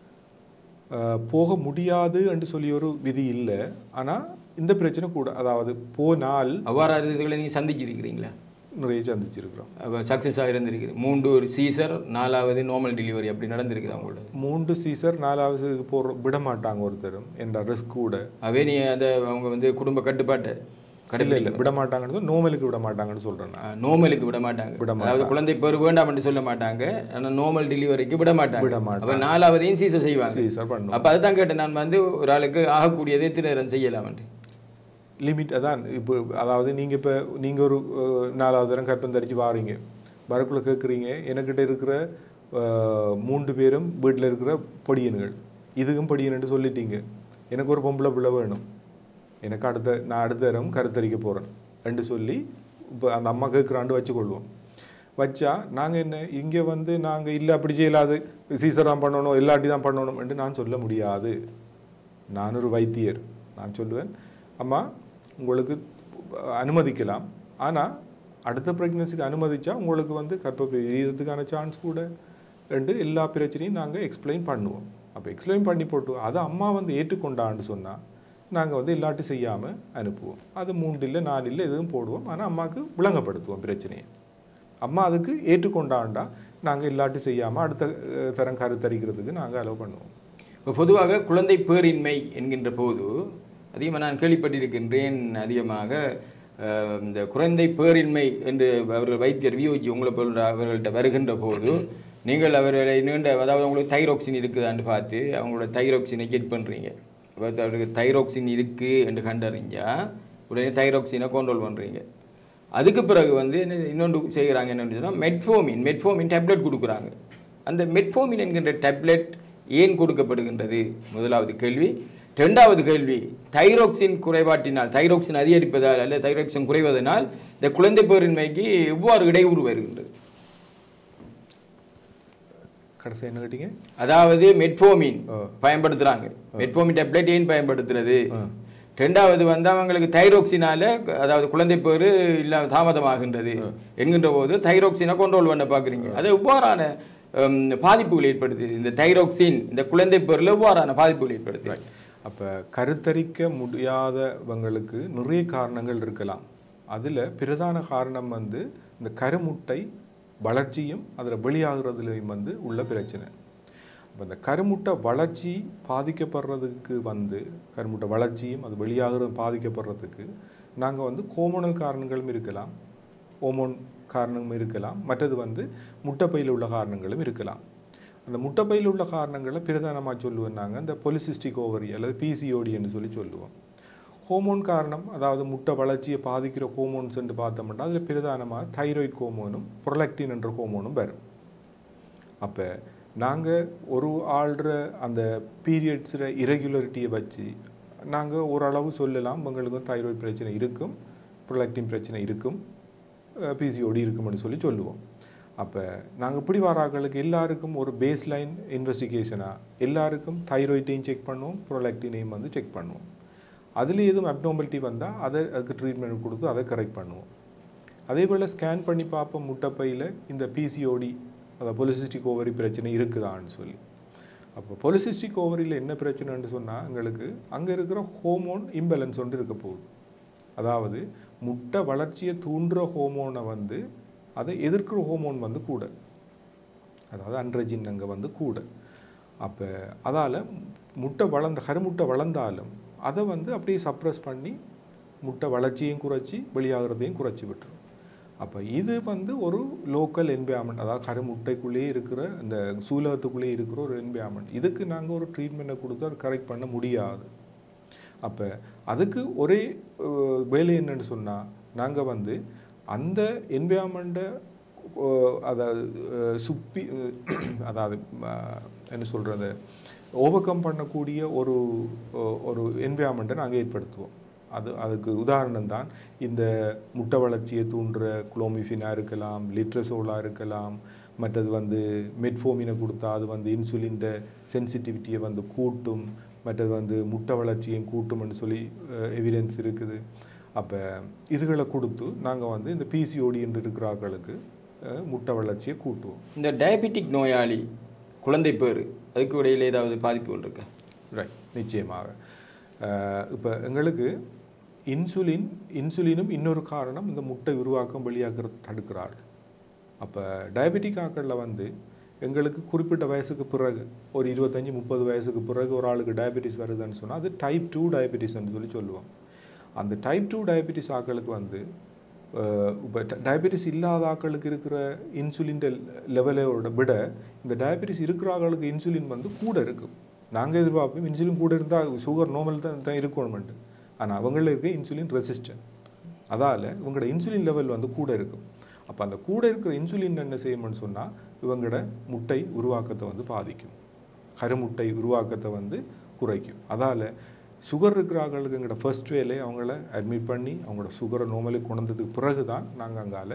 அஹ், போக முடியாது என்று சொல்லி ஒரு விதி இல்லை ஆனால் இந்த பிரச்சனை கூட அதாவது போனால் அவ்வாறு இதுகளை நீங்கள் சந்திச்சிருக்கிறீங்களா நிறைய சந்திச்சிருக்கிறோம் அப்போ சக்ஸஸாக இருந்திருக்கு மூன்று ஒரு சீசர் நாலாவது நார்மல் டெலிவரி அப்படி நடந்திருக்குது அவங்களோட மூன்று சீசர் நாலாவது போற விட மாட்டாங்க ஒருத்தரும் என்ற ரிஸ்க் கூட அவே நீ அதை அவங்க வந்து குடும்ப கட்டுப்பாட்டை இல்லை கடைபிடிக்கல இல்லை விட மாட்டாங்கன்னு நோமலுக்கு விட மாட்டாங்கன்னு சொல்கிறேன் நான் நோமலுக்கு விட மாட்டாங்க விட அதாவது குழந்தை பேர் வேண்டாம் என்று சொல்ல மாட்டாங்க ஆனால் நார்மல் டெலிவரிக்கு விட மாட்டாங்க விட மாட்டாங்க. அப்போ நாலாவதையும் சீசர் செய்வாங்க சீசர் பண்ணுவோம் அப்போ அதுதான் கேட்டேன் நான் வந்து ஒரு ஆளுக்கு ஆகக்கூடியதை திணறம் செய்யலாம்ட்டு லிமிட் அதான் இப்போ அதாவது நீங்கள் இப்போ நீங்கள் ஒரு அஹ், நாலாவது தரம் கற்பம் தரிச்சு வாரீங்க வரக்குள்ள கேட்குறீங்க எனக்கிட்ட இருக்கிற அஹ், மூன்று பேரும் வீட்டில் இருக்கிற பொடியன்கள் இதுக்கும் பொடியன்னு சொல்லிட்டீங்க எனக்கு ஒரு பொம்பளை பிள்ளை வேணும் எனக்கு அடுத்த நான் அடுத்த தரம் கருத்தரிக்க போகிறேன் ரெண்டு சொல்லி இப்போ அந்த அம்மா கேட்குறாண்டு வச்சுக்கொள்வோம் வச்சா நாங்கள் என்ன இங்கே வந்து நாங்கள் இல்லை அப்படி செய்யலாது சீசர் தான் பண்ணணும் இல்லாட்டி தான் பண்ணணும் என்று நான் சொல்ல முடியாது நான் ஒரு வைத்தியர் நான் சொல்லுவேன் அம்மா உங்களுக்கு அனுமதிக்கலாம் ஆனால் அடுத்த ப்ரெக்னன்சிக்கு அனுமதிச்சா உங்களுக்கு வந்து கர்ப்பப்பை விரியறதுக்கான சான்ஸ் கூட ரெண்டு எல்லா பிரச்சனையும் நாங்கள் எக்ஸ்பிளைன் பண்ணுவோம் அப்போ எக்ஸ்பிளைன் பண்ணி போட்டு அதை அம்மா வந்து ஏற்றுக்கொண்டான்னு சொன்னால் நாங்கள் வந்து இல்லாட்டி செய்யாமல் அனுப்புவோம் அது மூன்று இல்லை நாலு இல்லை எதுவும் போடுவோம் ஆனால் அம்மாவுக்கு விளங்கப்படுத்துவோம் பிரச்சனையை அம்மா அதுக்கு ஏற்றுக்கொண்டாண்டா நாங்கள் இல்லாட்டி செய்யாமல் அடுத்த அஹ், தரம் கருத்தரிக்கிறதுக்கு நாங்கள் அலோவ் பண்ணுவோம் இப்போ பொதுவாக குழந்தை பேரின்மை என்கின்ற போது அதிகமாக நான் கேள்விப்பட்டிருக்கின்றேன் அதிகமாக அஹ், இந்த குழந்தை பேரின்மை என்று அவர்கள் வைத்தியர் வியோஜி உங்களை போன்ற அவர்கள்ட்ட வருகின்ற போது நீங்கள் அவர்களை நீண்ட அதாவது உங்களுக்கு தைரோக்சின் இருக்குதான்னு பார்த்து அவங்களோட தைரோக்சினை செக் பண்ணுறீங்க அவருக்கு தைரோக்சின் இருக்குது என்று கண்டறிஞ்சா உடனே தைரோக்சினை கண்ட்ரோல் பண்ணுறீங்க அதுக்கு பிறகு வந்து என்ன இன்னொன்று செய்கிறாங்க என்னன்னு சொன்னால் மெட்ஃபோமின் மெட்ஃபோமின் டேப்லெட் கொடுக்குறாங்க அந்த மெட்ஃபோமின் என்கின்ற டேப்லெட் ஏன் கொடுக்கப்படுகின்றது முதலாவது கேள்வி ரெண்டாவது கேள்வி தைரோக்சின் குறைபாட்டினால் தைரோக்சின் அதிகரிப்பதால் அல்லது தைரோக்சின் குறைவதனால் இந்த குழந்தை பேரின்மைக்கு எவ்வாறு இடையூறு வருகின்றது கடைசி என்ன கேட்டீங்க அதாவது மெட்ஃபோமின் ஆ. பயன்படுத்துறாங்க மெட்ஃபோமின் டேப்லெட் ஏன் பயன்படுத்துறது ரெண்டாவது வந்து அவங்களுக்கு தைரோக்சினால அதாவது குழந்தை பேரு இல்லாம தாமதமாகின்றது என்கின்ற போது தைரோக்சினை கண்ட்ரோல் பண்ண பார்க்குறீங்க அது எவ்வாறான ஹம், பாதிப்புகள் ஏற்படுத்துது இந்த தைரோக்சின் இந்த குழந்தை பேரில் எவ்வாறான பாதிப்புகள் ஏற்படுத்துது அப்போ கருத்தரிக்க முடியாதவங்களுக்கு நிறைய காரணங்கள் இருக்கலாம் அதில் பிரதான காரணம் வந்து இந்த கருமுட்டை வளர்ச்சியும் அதில் வெளியாகிறதுலையும் வந்து உள்ள பிரச்சனை அப்போ இந்த கருமுட்டை வளர்ச்சி பாதிக்கப்படுறதுக்கு வந்து கருமுட்டை வளர்ச்சியும் அது வெளியாகிறது பாதிக்கப்படுறதுக்கு நாங்கள் வந்து ஹோமோனல் காரணங்களும் இருக்கலாம் ஹோமோன் காரணமும் இருக்கலாம் மற்றது வந்து முட்டைப்பையில் உள்ள காரணங்களும் இருக்கலாம் அந்த முட்டைப்பையில் உள்ள காரணங்களை பிரதானமாக சொல்லுவோம் நாங்கள் இந்த பொலிசிஸ்டிக் ஓவரி அல்லது பிசிஓடின்னு சொல்லி சொல்லுவோம் ஹோமோன் காரணம் அதாவது முட்டை வளர்ச்சியை பாதிக்கிற ஹோமோன்ஸ்ன்னு பார்த்தோம்னா அதில் பிரதானமாக தைராய்டு ஹோமோனும் ப்ரொலக்டின் என்ற ஹோமோனும் வரும் அப்போ நாங்கள் ஒரு ஆள்ற அந்த பீரியட்ஸில் இரெகுலரிட்டியை வச்சு நாங்கள் ஓரளவு சொல்லலாம் உங்களுக்கு தைராய்டு பிரச்சனை இருக்கும் ப்ரொலக்டின் பிரச்சனை இருக்கும் பிசிஓடி இருக்கும்னு சொல்லி சொல்லுவோம் அப்போ நாங்கள் இப்படி வராங்களுக்கு எல்லாருக்கும் ஒரு பேஸ் லைன் இன்வெஸ்டிகேஷனாக எல்லாருக்கும் தைராய்டையும் செக் பண்ணுவோம் ப்ரொலக்டினையும் வந்து செக் பண்ணுவோம் அதில் எதுவும் அப்னார்மலிட்டி வந்தால் அதை அதுக்கு ட்ரீட்மெண்ட் கொடுத்து அதை கரெக்ட் பண்ணுவோம் அதே போல் ஸ்கேன் பண்ணி பார்ப்போம் முட்டைப்பையில் இந்த பிசிஓடி அதாவது பொலிசிஸ்டிக் ஓவரி பிரச்சனை இருக்குதான்னு சொல்லி அப்போ பொலிசிஸ்டிக் ஓவரியில் என்ன பிரச்சனைன்னு சொன்னால் எங்களுக்கு அங்கே இருக்கிற ஹோமோன் இம்பேலன்ஸ் ஒன்று இருக்க போகுது அதாவது முட்டை வளர்ச்சியை தூண்டுற ஹோமோனை வந்து அதை எதிர்க்கிற ஹோமோன் வந்து கூட அதாவது அண்ட்ரஜின் அங்கே வந்து கூட அப்போ அதால் முட்டை வளர்ந்த கருமுட்டை வளர்ந்தாலும் அதை வந்து அப்படியே சப்ரஸ் பண்ணி முட்டை வளர்ச்சியையும் குறைச்சி வெளியாகிறதையும் குறைச்சி விட்டுரும் அப்போ இது வந்து ஒரு லோக்கல் என்வியாமெண்ட் அதாவது கருமுட்டைக்குள்ளேயே இருக்கிற இந்த சூலகத்துக்குள்ளேயே இருக்கிற ஒரு என்வியாமெண்ட் இதுக்கு நாங்கள் ஒரு ட்ரீட்மெண்ட்டை கொடுத்து அதை கரெக்ட் பண்ண முடியாது அப்போ அதுக்கு ஒரே அஹ், வேலை என்னன்னு சொன்னால் நாங்கள் வந்து அந்த என்வியாமெண்ட்டை அதாவது அஹ், சுப்பி அஹ், அதாவது அஹ், என்ன சொல்கிறது ஓவர் கம் பண்ணக்கூடிய ஒரு அஹ், ஒரு என்வியாமெண்ட்டை நாங்கள் ஏற்படுத்துவோம் அது அதுக்கு உதாரணம் தான் இந்த முட்டை வளர்ச்சியை தூண்டுற குளோமிஃபினாக இருக்கலாம் லிட்ரசோலாக இருக்கலாம் மற்றது வந்து மெட்ஃபோமினை கொடுத்தா அது வந்து இன்சுலின் சென்சிட்டிவிட்டியை வந்து கூட்டும் மற்றது வந்து முட்டை வளர்ச்சியும் கூட்டும்னு சொல்லி எவிடன்ஸ் இருக்குது அப்போ இதுகளை கொடுத்து நாங்கள் வந்து இந்த பிசிஓடி என்று இருக்கிறார்களுக்கு அஹ், முட்டை வளர்ச்சியை கூட்டுவோம் இந்த டயபெட்டிக் நோயாளி குழந்தை பேர் அதுக்கு இடையில ஏதாவது பாதிப்புகள் இருக்கா ரைட் நிச்சயமாக இப்போ எங்களுக்கு இன்சுலின் இன்சுலினும் இன்னொரு காரணம் இந்த முட்டை உருவாக்கம் வெளியாகிறது தடுக்கிறாள் அப்போ டயபெட்டிக் ஆக்களில் வந்து எங்களுக்கு குறிப்பிட்ட வயசுக்கு பிறகு ஒரு இருபத்தஞ்சி முப்பது வயசுக்கு பிறகு ஒரு ஆளுக்கு டயபெட்டிஸ் வருதுன்னு சொன்னால் அது டைப் டூ டயபெட்டிஸ்ன்னு சொல்லி சொல்லுவோம் அந்த டைப் டூ டயபெட்டிஸ் ஆக்களுக்கு வந்து இப்போ டயபெட்டிஸ் இல்லாத ஆக்களுக்கு இருக்கிற இன்சுலின் லெவலோட விட இந்த டயபெட்டிஸ் இருக்கிற ஆக்களுக்கு இன்சுலின் வந்து கூட இருக்கும் நாங்கள் எதிர்பார்ப்போம் இன்சுலின் கூட இருந்தால் சுகர் நார்மல் தான் தான் இருக்கணுமெண்டு ஆனால் அவங்களில் இருக்க இன்சுலின் ரெசிஸ்டன்ட் அதால் இவங்களோட இன்சுலின் லெவல் வந்து கூட இருக்கும் அப்போ அந்த கூட இருக்கிற இன்சுலின் என்ன செய்யும்னு சொன்னால் இவங்களோட முட்டை உருவாக்கத்தை வந்து பாதிக்கும் கருமுட்டை உருவாக்கத்தை வந்து குறைக்கும் அதால் சுகர் இருக்கிறாங்களுக்கு எங்களோட ஃபர்ஸ்ட் வேலை அவங்கள அட்மிட் பண்ணி அவங்களோட சுகரை நோமலுக்கு கொண்டதுக்கு பிறகு தான் நாங்கள் அங்கால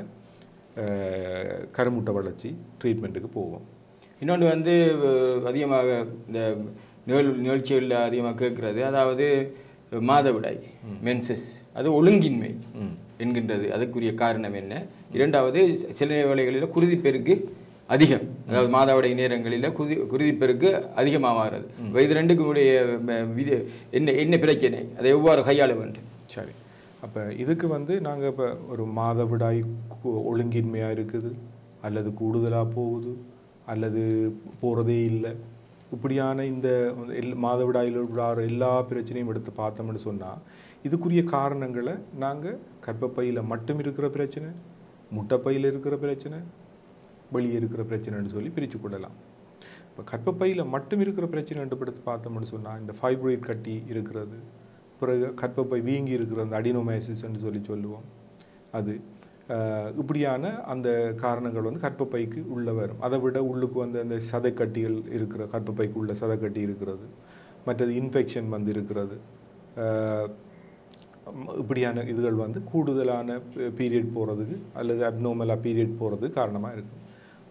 அஹ், கருமுட்டை வளர்ச்சி ட்ரீட்மெண்ட்டுக்கு போவோம் இன்னொன்று வந்து அஹ், அதிகமாக இந்த நிகழ் நிகழ்ச்சிகளில் அதிகமாக கேட்குறது அதாவது மாதவிடாய் மென்சஸ் அது ஒழுங்கின்மை என்கின்றது அதுக்குரிய காரணம் என்ன இரண்டாவது சில வேளைகளில் குருதிப்பெருக்கு அதிகம் அதாவது மாதவிடாய் நேரங்களில் குருதி குருதிப்பெருக்கு அதிகமாக மாறுறது இப்ப இது ரெண்டுக்கும் உடைய ம- விதி என்ன என்ன பிரச்சனை அதை எவ்வாறு கையாள வேண்டும் சரி அப்போ இதுக்கு வந்து நாங்கள் இப்போ ஒரு மாதவிடாய் கு- ஒழுங்கின்மையா இருக்குது அல்லது கூடுதலாக போகுது அல்லது போகிறதே இல்லை இப்படியான இந்த எல் மாதவிடாயில் உள்ள எல்லா பிரச்சனையும் எடுத்து பார்த்தோம்னு சொன்னால் இதுக்குரிய காரணங்களை நாங்கள் கர்ப்பப்பையில் மட்டும் இருக்கிற பிரச்சனை முட்டைப்பையில் இருக்கிற பிரச்சனை வெளியே இருக்கிற பிரச்சனைன்னு சொல்லி பிரித்து கொள்ளலாம் இப்போ கர்ப்பப்பையில் மட்டும் இருக்கிற பிரச்சனை எடுத்து பார்த்தோம்னு சொன்னால் இந்த ஃபைப்ராய்ட் கட்டி இருக்கிறது பிறகு கர்ப்பப்பை வீங்கி இருக்கிற அந்த அடினோமைசிஸ்ன்னு சொல்லி சொல்லுவோம் அது அஹ், இப்படியான அந்த காரணங்கள் வந்து கர்ப்பப்பைக்கு உள்ள வரும் அதை விட உள்ளுக்கு வந்து அந்த சதைக்கட்டிகள் இருக்கிற கர்ப்பப்பைக்கு உள்ள சதைக்கட்டி இருக்கிறது மற்றது இன்ஃபெக்ஷன் வந்து இருக்கிறது அஹ், ம், இப்படியான இதுகள் வந்து கூடுதலான பீரியட் போகிறதுக்கு அல்லது அப்னோமலாக பீரியட் போகிறதுக்கு காரணமாக இருக்கும்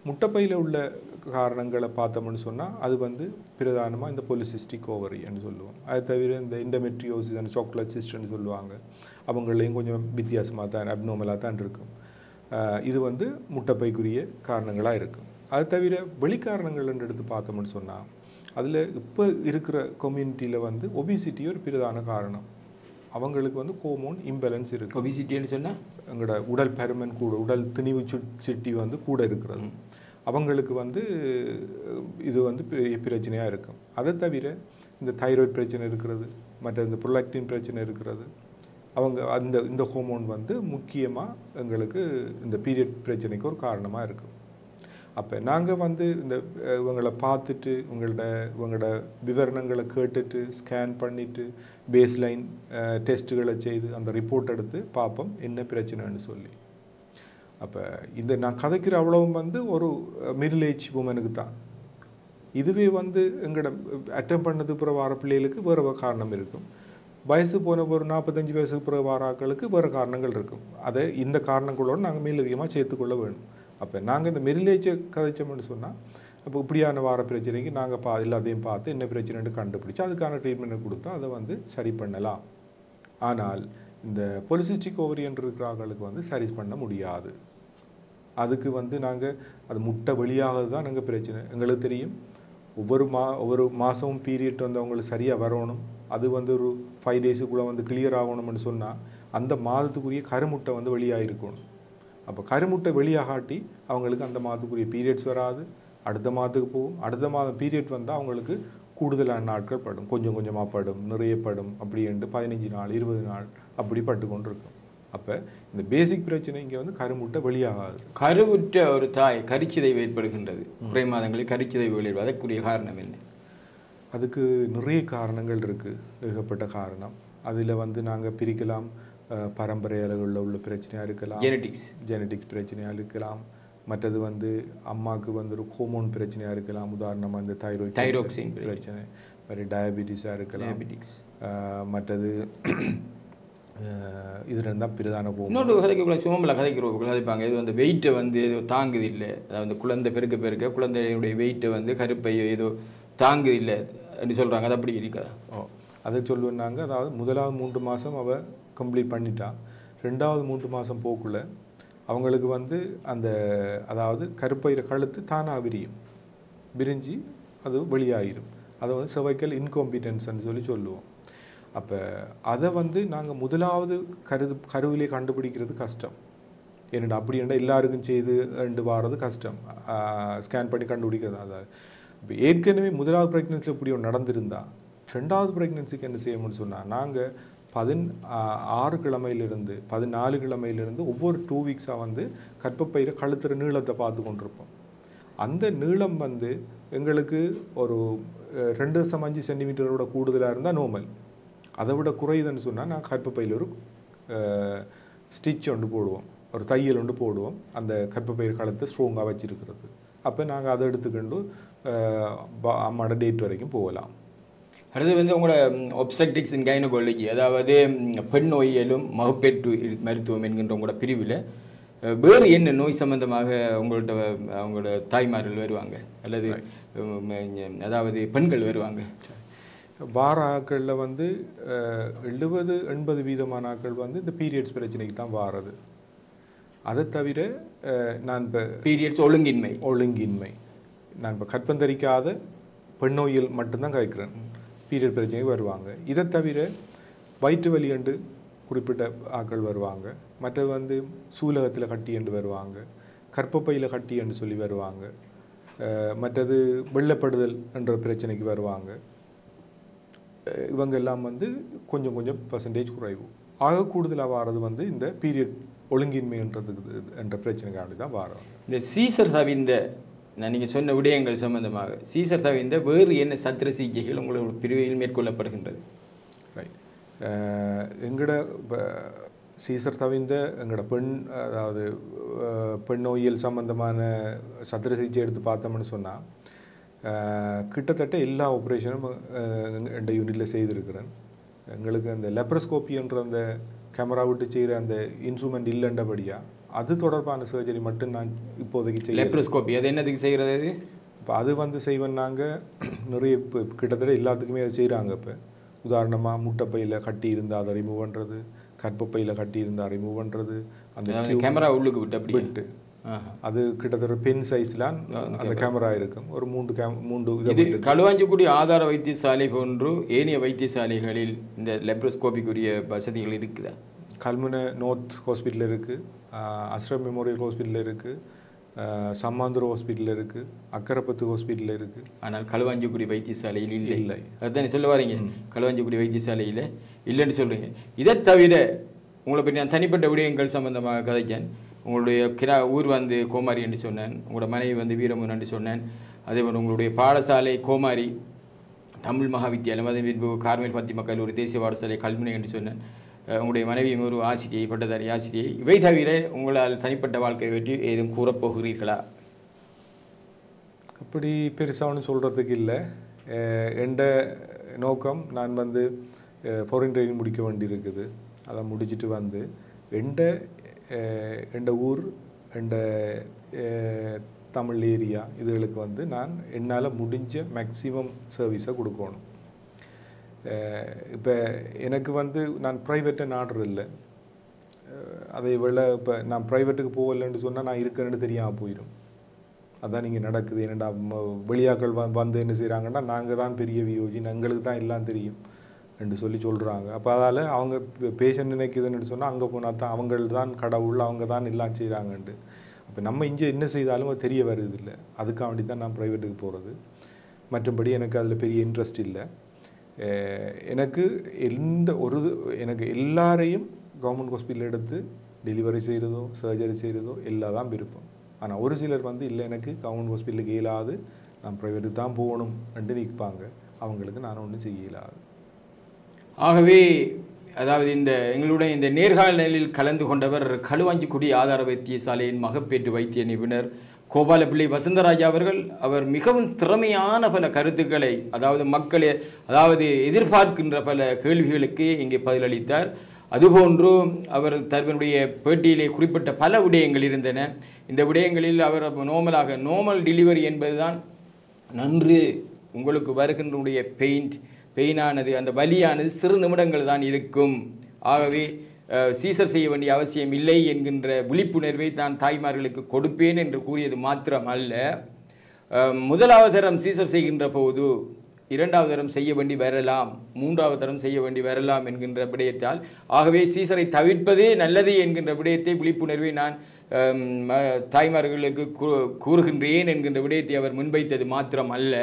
முட்டைப்பையில் உள்ள காரணங்களை பார்த்தோம்னு சொன்னால் அது வந்து பிரதானமாக இந்த பொலிசிஸ்டிக் ஓவரின்னு சொல்லுவோம் அது தவிர இந்த இண்டமெட்ரியோசிஸ் அண்ட் சாக்லேட் சிஸ்டம்னு சொல்லுவாங்க அவங்களையும் கொஞ்சம் வித்தியாசமாக தான் அப்னோமலாக தான் இருக்கும் ஆஹ் இது வந்து முட்டைப்பைக்குரிய காரணங்களாக இருக்கும் அது தவிர வெளிக்காரணங்கள்னு எடுத்து பார்த்தோம்னு சொன்னால் அதில் இப்போ இருக்கிற கம்யூனிட்டியில் வந்து ஒபிசிட்டி ஒரு பிரதான காரணம் அவங்களுக்கு வந்து ஹோமோன் இம்பேலன்ஸ் இருக்குது ஒபிசிட்டின்னு சொன்னால் எங்களோட உடல் பருமன் கூட உடல் திணிவு சுட் சிட்டி வந்து கூட இருக்கிறது அவங்களுக்கு வந்து அஹ், இது வந்து பெரிய பிரச்சனையாக இருக்கும் அதை தவிர இந்த தைராய்டு பிரச்சனை இருக்கிறது மற்ற இந்த புரொலாக்டின் பிரச்சனை இருக்கிறது அவங்க அந்த இந்த ஹோமோன் வந்து முக்கியமாக எங்களுக்கு இந்த பீரியட் பிரச்சனைக்கு ஒரு காரணமாக இருக்கும் அப்போ நாங்கள் வந்து இந்த அஹ், இவங்களை பார்த்துட்டு இவங்களோட இவங்களோட விவரணங்களை கேட்டுட்டு ஸ்கேன் பண்ணிவிட்டு பேஸ்லைன் டெஸ்ட்டுகளை செய்து அந்த ரிப்போர்ட் எடுத்து பார்ப்போம் என்ன பிரச்சனைன்னு சொல்லி அப்போ இந்த நான் கதைக்கிற அவ்வளவும் வந்து ஒரு மிடில் ஏஜ் உமனுக்கு தான் இதுவே வந்து எங்களோட அட்டம் பண்ணது பிறகு வர பிள்ளைகளுக்கு வேறு காரணம் இருக்கும் வயசு போன ஒரு நாற்பத்தஞ்சு வயசுக்கு பிறகு வர ஆட்களுக்கு வேறு காரணங்கள் இருக்கும் அதை இந்த காரணங்களோடு நாங்கள் மேலதிகமாக சேர்த்துக்கொள்ள வேணும் அப்போ நாங்கள் இந்த மிடில் ஏஜை கதைச்சோம்னு சொன்னால் அப்போ இப்படியான வார பிரச்சனைக்கு நாங்கள் பா எல்லாத்தையும் பார்த்து என்ன பிரச்சனைன்னு கண்டுபிடிச்சு அதுக்கான ட்ரீட்மெண்ட்டை கொடுத்தா அதை வந்து சரி பண்ணலாம் ஆனால் இந்த பொலிசிஸ்டிக் ஓவரியன் இருக்கிற ஆட்களுக்கு வந்து சரி பண்ண முடியாது அதுக்கு வந்து நாங்கள் அது முட்டை வெளியாகிறது தான் நாங்கள் பிரச்சனை எங்களுக்கு தெரியும் ஒவ்வொரு மா ஒவ்வொரு மாதமும் பீரியட் வந்து அவங்களுக்கு சரியாக வரணும் அது வந்து ஒரு ஃபைவ் டேஸுக்குள்ளே வந்து கிளியர் ஆகணும்னு சொன்னால் அந்த மாதத்துக்குரிய கருமுட்டை வந்து வெளியாகிருக்கணும் அப்போ கருமுட்டை வெளியாகாட்டி அவங்களுக்கு அந்த மாதத்துக்குரிய பீரியட்ஸ் வராது அடுத்த மாதத்துக்கு போகும் அடுத்த மாதம் பீரியட் வந்தால் அவங்களுக்கு கூடுதலான நாட்கள் படும் கொஞ்சம் கொஞ்சமாக படும் நிறைய படும் அப்படின்ட்டு பதினஞ்சு நாள் இருபது நாள் அப்படி பட்டு கொண்டு இருக்கும் அப்போ இந்த பேசிக் பிரச்சனை இங்கே வந்து கருமுட்டை வெளியாகாது கருவுற்ற ஒரு தாய் கரிச்சிதைவு ஏற்படுகின்றது குறை மாதங்களில் கரிச்சிதைவு வெளியிடுவது அதற்குரிய காரணம் என்ன அதுக்கு நிறைய காரணங்கள் இருக்குது ஏகப்பட்ட காரணம் அதில் வந்து நாங்கள் பிரிக்கலாம் அஹ், பரம்பரை அளவில் உள்ள பிரச்சனையாக இருக்கலாம் ஜெனடிக்ஸ் ஜெனடிக்ஸ் பிரச்சனையாக இருக்கலாம் மற்றது வந்து அம்மாவுக்கு வந்து ஒரு ஹோமோன் பிரச்சனையாக இருக்கலாம் உதாரணமாக இந்த தைராய்டு Thyroxine பிரச்சனை மாதிரி டயபிட்டிஸாக இருக்கலாம் டயபெட்டிக்ஸ் அஹ், மற்றது அஹ், இது ரெண்டும் பிரதான ஹோமோன் இன்னொரு கதைக்குள்ள சுமமில் கதைக்கிறோம் கதைப்பாங்க இது வந்து வெயிட்டை வந்து ஏதோ தாங்குது இல்லை அதாவது குழந்தை பெருக்க பெருக்க குழந்தையுடைய வெயிட்டை வந்து கருப்பை ஏதோ தாங்குது இல்லை அப்படி சொல்கிறாங்க அது அப்படி இருக்கா ஓ அதை சொல்லுவேன்னாங்க அதாவது முதலாவது மூன்று மாதம் அவள் கம்ப்ளீட் பண்ணிட்டா ரெண்டாவது மூன்று மாதம் போக்குள்ள அவங்களுக்கு வந்து அந்த அதாவது கருப்பையிற கழுத்து தானாக விரியும் விரிஞ்சு அது வெளியாகிரும் அதை வந்து cervical இன்காம்பிட்டன்ஸ்னு சொல்லி சொல்லுவோம் அப்போ அதை வந்து நாங்கள் முதலாவது கருது கருவிலே கண்டுபிடிக்கிறது கஷ்டம் என்னடா அப்படி என்ன எல்லாருக்கும் செய்து ரெண்டு வாரது கஷ்டம் ஸ்கேன் பண்ணி கண்டுபிடிக்கிறது அதாவது இப்போ ஏற்கனவே முதலாவது ப்ரெக்னன்சியில் இப்படி ஒன்று நடந்திருந்தா ரெண்டாவது ப்ரெக்னன்சிக்கு என்ன செய்யணும்னு சொன்னால் நாங்கள் பதின் ஆ- ஆறு கிழமையிலிருந்து பதினாலு கிழமையிலிருந்து ஒவ்வொரு டூ வீக்ஸாக வந்து கற்பப்பையில கழுத்துற நீளத்தை பார்த்து கொண்டிருப்போம் அந்த நீளம் வந்து எங்களுக்கு ஒரு அஹ், ரெண்டு தசம் அஞ்சு சென்டிமீட்டரோட கூடுதலாக இருந்தால் நார்மல் அதை விட குறையுதுன்னு சொன்னால் நான் கற்பப்பையில் ஒரு ஸ்டிச் ஒன்று போடுவோம் ஒரு தையல் ஒன்று போடுவோம் அந்த கற்பப்பயிர் காலத்தை ஸ்ட்ராங்காக வச்சிருக்கிறது அப்போ நாங்கள் அதை எடுத்துக்கொண்டு அஹ், ப- அம்மாவோட டேட் வரைக்கும் போகலாம் அடுத்து வந்து உங்களோட ஒப்ஸ்ட்ரக்டிக்ஸ் இன் கைனகாலஜி அதாவது ம், பெண் நோயியலும் மகப்பேற்று இரு- மருத்துவம் என்கின்ற உங்களோட பிரிவில் அஹ், வேறு என்ன நோய் சம்பந்தமாக உங்கள்ட்ட வ- அவங்களோட தாய்மார்கள் வருவாங்க அல்லது உம், ம், அதாவது பெண்கள் வருவாங்க வார ஆட்களில் வந்து அஹ், எழுபது எண்பது வீதமான ஆட்கள் வந்து இந்த பீரியட்ஸ் பிரச்சனைக்கு தான் வாரது அதை தவிர அஹ், நான் இப்போ பீரியட்ஸ் ஒழுங்கின்மை ஒழுங்கின்மை நான் இப்போ கற்பந்தரிக்காத பெண் நோயில் மட்டும்தான் கதைக்கிறேன் பீரியட் பிரச்சனைக்கு வருவாங்க இதை தவிர வயிற்று வலி என்று குறிப்பிட்ட ஆட்கள் வருவாங்க மற்றது வந்து சூலகத்தில் கட்டி என்று வருவாங்க கற்பப்பையில் கட்டி என்று சொல்லி வருவாங்க அஹ் மற்றது வெள்ளப்படுதல் என்ற பிரச்சனைக்கு வருவாங்க அஹ் இவங்க எல்லாம் வந்து கொஞ்சம் கொஞ்சம் பர்சன்டேஜ் குறைவு ஆக கூடுதலாக வாரது வந்து இந்த பீரியட் ஒழுங்கின்மைன்றதுக்கு என்ற பிரச்சனைக்காண்டி தான் வாரம் இந்த சீசர் தவிர்ந்த நான் நீங்கள் சொன்ன விடயங்கள் சம்பந்தமாக சீசர் தவிர்ந்த வேறு என்ன சத்திர சிகிச்சைகள் உங்களோட பிரிவில் மேற்கொள்ளப்படுகின்றது ரைட் எங்களோட இப்போ சீசர் தவிர்ந்த எங்களோட பெண் அதாவது அஹ், பெண் நோயியல் சம்பந்தமான சத்திர சிகிச்சை எடுத்து பார்த்தோம்னு சொன்னால் கிட்டத்தட்ட எல்லா ஆப்ரேஷனும் எந்த யூனிட்டில் செய்திருக்கிறேன் எங்களுக்கு அந்த லெப்ரஸ்கோப்பின்ற அந்த கேமரா விட்டு செய்கிற அந்த இன்ஸ்ட்ருமெண்ட் இல்லைன்றபடியாக அது தொடர்பான சர்ஜரி மட்டும் நான் இப்போதைக்கு செய்ய லெப்ரோஸ்கோபி அது என்னதுக்கு செய்கிறது அது இப்போ அது வந்து செய்வோம் நாங்கள் நிறைய இப்போ கிட்டத்தட்ட எல்லாத்துக்குமே அதை செய்கிறாங்க இப்போ உதாரணமாக முட்டைப்பையில் கட்டி இருந்தால் அதை ரிமூவ் பண்ணுறது கற்பப்பையில் கட்டி இருந்தால் ரிமூவ் பண்ணுறது அந்த அதாவது கேமரா உள்ளுக்கு விட்டு அப்படி விட்டு ஆஹா. அது கிட்டத்தட்ட பென் சைஸில் அந்த கேமரா இருக்கும் ஒரு மூன்று கேம் மூன்று இதை இது விட்டு களுவாஞ்சிக்குடி ஆதார வைத்தியசாலை போன்று ஏனைய வைத்தியசாலைகளில் இந்த லெப்ரோஸ்கோபிக்குரிய வசதிகள் இருக்குதா கல்முனை நோர்த் ஹாஸ்பிட்டல் இருக்குது அஸ்ரம் மெமோரியல் ஹாஸ்பிட்டல் இருக்குது சம்மாந்துர ஹாஸ்பிட்டல் இருக்குது அக்கரப்பத்து ஹாஸ்பிட்டல் இருக்குது ஆனால் களுவாஞ்சிக்குடி வைத்தியசாலையில் இல்லை இல்லை. அதுதான் சொல்ல வரீங்க களுவாஞ்சிக்குடி வைத்தியசாலையில் இல்லைன்னு சொல்றீங்க இதை தவிர உங்களை பற்றி நான் தனிப்பட்ட விடயங்கள் சம்பந்தமாக கதைச்சேன் உங்களுடைய கிரா ஊர் வந்து கோமாரி என்று சொன்னேன் உங்களோட மனைவி வந்து வீரமுன் என்று சொன்னேன் அதே போல் உங்களுடைய பாடசாலை கோமாரி தமிழ் மகாவித்தியாலயம் அதே பின்பு கார்மேல் பத்திம கல்லூரி தேசிய பாடசாலை கல்முனை என்று சொன்னேன் அஹ் உங்களுடைய மனைவியும் ஒரு ஆசிரியை பட்டதாரி ஆசிரியை இவை தவிர உங்களால் தனிப்பட்ட வாழ்க்கை பற்றி ஏதும் கூறப்போகிறீர்களா அப்படி பெருசாக ஒன்றும் சொல்கிறதுக்கு இல்லை எந்த நோக்கம் நான் வந்து ஃபாரின் ட்ரைனிங் முடிக்க வேண்டியிருக்குது அதை முடிச்சிட்டு வந்து எந்த எந்த ஊர் எந்த தமிழ் ஏரியா இதுகளுக்கு வந்து நான் என்னால் முடிஞ்ச மேக்ஸிமம் சர்வீஸை கொடுக்கணும் இப்போ எனக்கு வந்து நான் ப்ரைவேட்டை நாடுற இல்லை அஹ் அதை விட இப்போ நான் ப்ரைவேட்டுக்கு போகலைன்னு சொன்னால் நான் இருக்கிறேன்னு தெரியாமல் போயிடும் அதான் இங்கே நடக்குது என்னடா ம- வெளியாட்கள் வ- வந்து என்ன செய்கிறாங்கன்னா நாங்கள் தான் பெரிய வியோஜி எங்களுக்கு தான் எல்லாம் தெரியும் என்று சொல்லி சொல்கிறாங்க அப்போ அதால் அவங்க பேஷண்ட் நினைக்குதுன்னு சொன்னால் அங்கே போனால் தான் அவங்கள் தான் கடவுள் அவங்க தான் எல்லாம் செய்கிறாங்கன்ட்டு அப்போ நம்ம இங்கே என்ன செய்தாலும் அது தெரிய வருது இல்லை அதுக்காக வேண்டி தான் நான் ப்ரைவேட்டுக்கு போகிறது மற்றபடி எனக்கு அதில் பெரிய இன்ட்ரெஸ்ட் இல்லை அஹ் எனக்கு எந்த ஒரு இது- எனக்கு எல்லாரையும் கவர்மெண்ட் ஹாஸ்பிட்டல் எடுத்து டெலிவரி செய்கிறதோ சர்ஜரி செய்கிறதோ எல்லாம் தான் விருப்பம் ஆனால் ஒரு சிலர் வந்து இல்லை எனக்கு கவர்மெண்ட் ஹாஸ்பிட்டலுக்கு இயலாது நான் ப்ரைவேட்டுக்கு தான் போகணும் என்று நிற்பாங்க அவங்களுக்கு நான் ஒன்றும் செய்ய இயலாது ஆகவே அதாவது இந்த எங்களுடைய இந்த நேர்காணலில் கலந்து கொண்டவர் களுவாஞ்சிக்குடி ஆதார வைத்தியசாலையின் மகப்பேற்று வைத்திய நிபுணர் கோபாலப்பிள்ளை வசந்தராஜா அவர்கள் அவர் மிகவும் திறமையான பல கருத்துக்களை அதாவது மக்களே அதாவது எதிர்பார்க்கின்ற பல கேள்விகளுக்கு இங்கே பதிலளித்தார் அதுபோன்று அவர் தன்னுடைய பேட்டியிலே குறிப்பிட்ட பல விடயங்கள் இருந்தன இந்த விடயங்களில் அவர் நோமலாக நோமல் டெலிவரி என்பதுதான் நன்று உங்களுக்கு வருகின்றனுடைய பெயிண்ட் பெயினானது அந்த வலியானது சிறு நிமிடங்கள் தான் இருக்கும் ஆகவே அஹ், சீசர் செய்ய வேண்டிய அவசியம் இல்லை என்கின்ற விழிப்புணர்வை நான் தாய்மார்களுக்கு கொடுப்பேன் என்று கூறியது மாத்திரம் அல்ல அஹ், முதலாவது தரம் சீசர் செய்கின்ற போது இரண்டாவது தரம் செய்ய வேண்டி வரலாம் மூன்றாவது தரம் செய்ய வேண்டி வரலாம் என்கின்ற விடயத்தால் ஆகவே சீசரை தவிர்ப்பதே நல்லது என்கின்ற விடயத்தை விழிப்புணர்வை நான் அஹ், ம- தாய்மார்களுக்கு கூ- கூறுகின்றேன் என்கின்ற விடயத்தை அவர் முன்வைத்தது மாத்திரம் அல்ல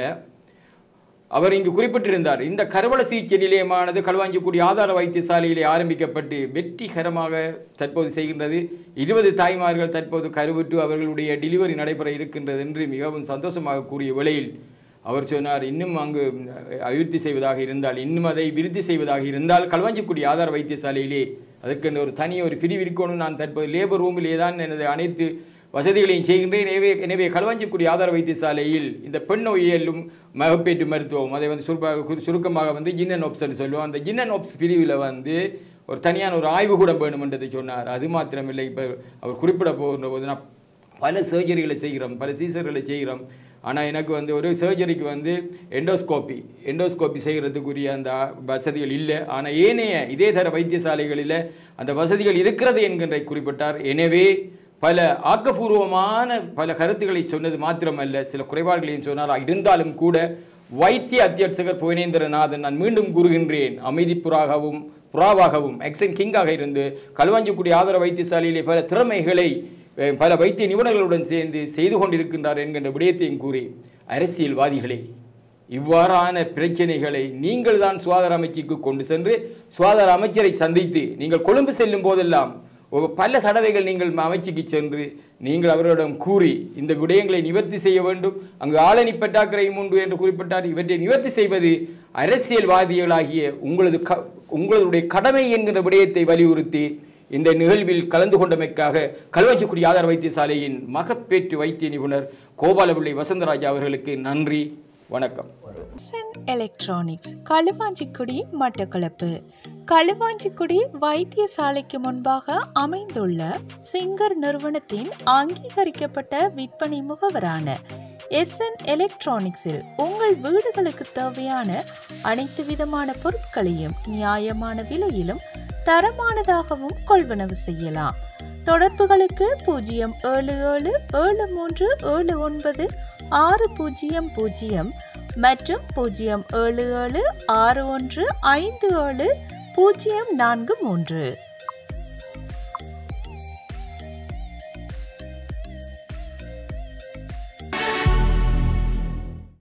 அவர் இங்கு குறிப்பிட்டிருந்தார் இந்த கருவள சிகிச்சை நிலையமானது களுவாஞ்சிக்குடி ஆதார வைத்தியசாலையிலே ஆரம்பிக்கப்பட்டு வெற்றிகரமாக தற்போது செய்கின்றது இருபது தாய்மார்கள் தற்போது கருவுற்று அவர்களுடைய டெலிவரி நடைபெற இருக்கின்றது என்று மிகவும் சந்தோஷமாக கூறிய வேளையில் அவர் சொன்னார் இன்னும் அங்கு அபிவிருத்தி செய்வதாக இருந்தால் இன்னும் அதை விருத்தி செய்வதாக இருந்தால் களுவாஞ்சிக்குடி ஆதார வைத்தியசாலையிலே அதற்கென்று ஒரு தனி ஒரு பிரிவு இருக்கணும் நான் தற்போது லேபர் ரூமிலே தான் எனது அனைத்து வசதிகளையும் செய்கின்றேன் எனவே எனவே களுவாஞ்சிக்குடி ஆதார வைத்தியசாலையில் இந்த பெண் நோயியலும் மகப்பேற்று மருத்துவம் அதை வந்து சுருப்பாக குறி- சுருக்கமாக வந்து ஜின்னன் ஒப்ஸ்ன்னு சொல்லுவோம் அந்த ஜின்னன் ஒப்ஸ் பிரிவில் வந்து ஒரு தனியான ஒரு ஆய்வுகூடம் வேணுமென்றதை சொன்னார் அது மாத்திரமில்லை இப்போ அவர் குறிப்பிட போகின்ற போது நான் பல சர்ஜரிகளை செய்கிறோம் பல சீசர்களை செய்கிறோம் ஆனால் எனக்கு வந்து ஒரு சர்ஜரிக்கு வந்து எண்டோஸ்கோப்பி எண்டோஸ்கோப்பி செய்கிறதுக்குரிய அந்த வசதிகள் இல்லை ஆனால் ஏனைய இதே தர வைத்தியசாலைகளில் அந்த வசதிகள் இருக்கிறது என்கின்ற குறிப்பிட்டார் எனவே பல ஆக்கப்பூர்வமான பல கருத்துக்களை சொன்னது மாத்திரமல்ல சில குறைபாடுகளையும் சொன்னார் இருந்தாலும் கூட வைத்திய அத்தியட்சகர் புவனேந்திரநாதன் நான் மீண்டும் கூறுகின்றேன் அமைதி புறாகவும் புறாவாகவும் எக்ஸன் கிங்காக இருந்து களுவாஞ்சிக்குடி ஆதர வைத்தியசாலையிலே பல திறமைகளை அஹ், பல வைத்திய நிபுணர்களுடன் சேர்ந்து செய்து கொண்டிருக்கின்றார் என்கின்ற விடயத்தையும் கூறி அரசியல்வாதிகளே இவ்வாறான பிரச்சனைகளை நீங்கள் தான் சுகாதார அமைச்சுக்கு கொண்டு சென்று சுகாதார அமைச்சரை சந்தித்து நீங்கள் கொழும்பு செல்லும் போதெல்லாம் ஒரு பல தடவைகள் நீங்கள் அமைச்சுக்கு சென்று நீங்கள் அவர்களிடம் கூறி இந்த விடயங்களை நிவர்த்தி செய்ய வேண்டும் அங்கு ஆளணி பற்றாக்குறையும் உண்டு என்று குறிப்பிட்டார் இவற்றை நிவர்த்தி செய்வது அரசியல்வாதிகளாகிய உங்களது க உங்களுடைய கடமை என்கிற விடயத்தை வலியுறுத்தி இந்த நிகழ்வில் கலந்து கொண்டமைக்காக கல்வாச்சிக்குடி ஆதார வைத்தியசாலையின் மகப்பேற்று வைத்திய நிபுணர் கோபாலபிள்ளை வசந்தராஜா அவர்களுக்கு நன்றி வணக்கம் சென் எலக்ட்ரானிக்ஸ் களுவாஞ்சிக்குடி மட்டக்களப்பு களுவாஞ்சிக்குடி வைத்தியசாலைக்கு முன்பாக அமைந்துள்ள சிங்கர் நிறுவனத்தின் அங்கீகரிக்கப்பட்ட விற்பனை முகவரான எஸ்என் எலக்ட்ரானிக்ஸில் உங்கள் வீடுகளுக்கு தேவையான அனைத்து விதமான பொருட்களையும் நியாயமான விலையிலும் தரமானதாகவும் கொள்வனவு செய்யலாம் தொடர்புகளுக்கு பூஜ்ஜியம் ஏழு ஏழு ஏழு மூன்று ஏழு ஒன்பது ஆறு பூஜ்ஜியம் பூஜ்ஜியம் மற்றும் பூஜ்ஜியம் ஏழு ஏழு ஆறு ஒன்று ஐந்து ஏழு பூஜ்ஜியம் நான்கு மூன்று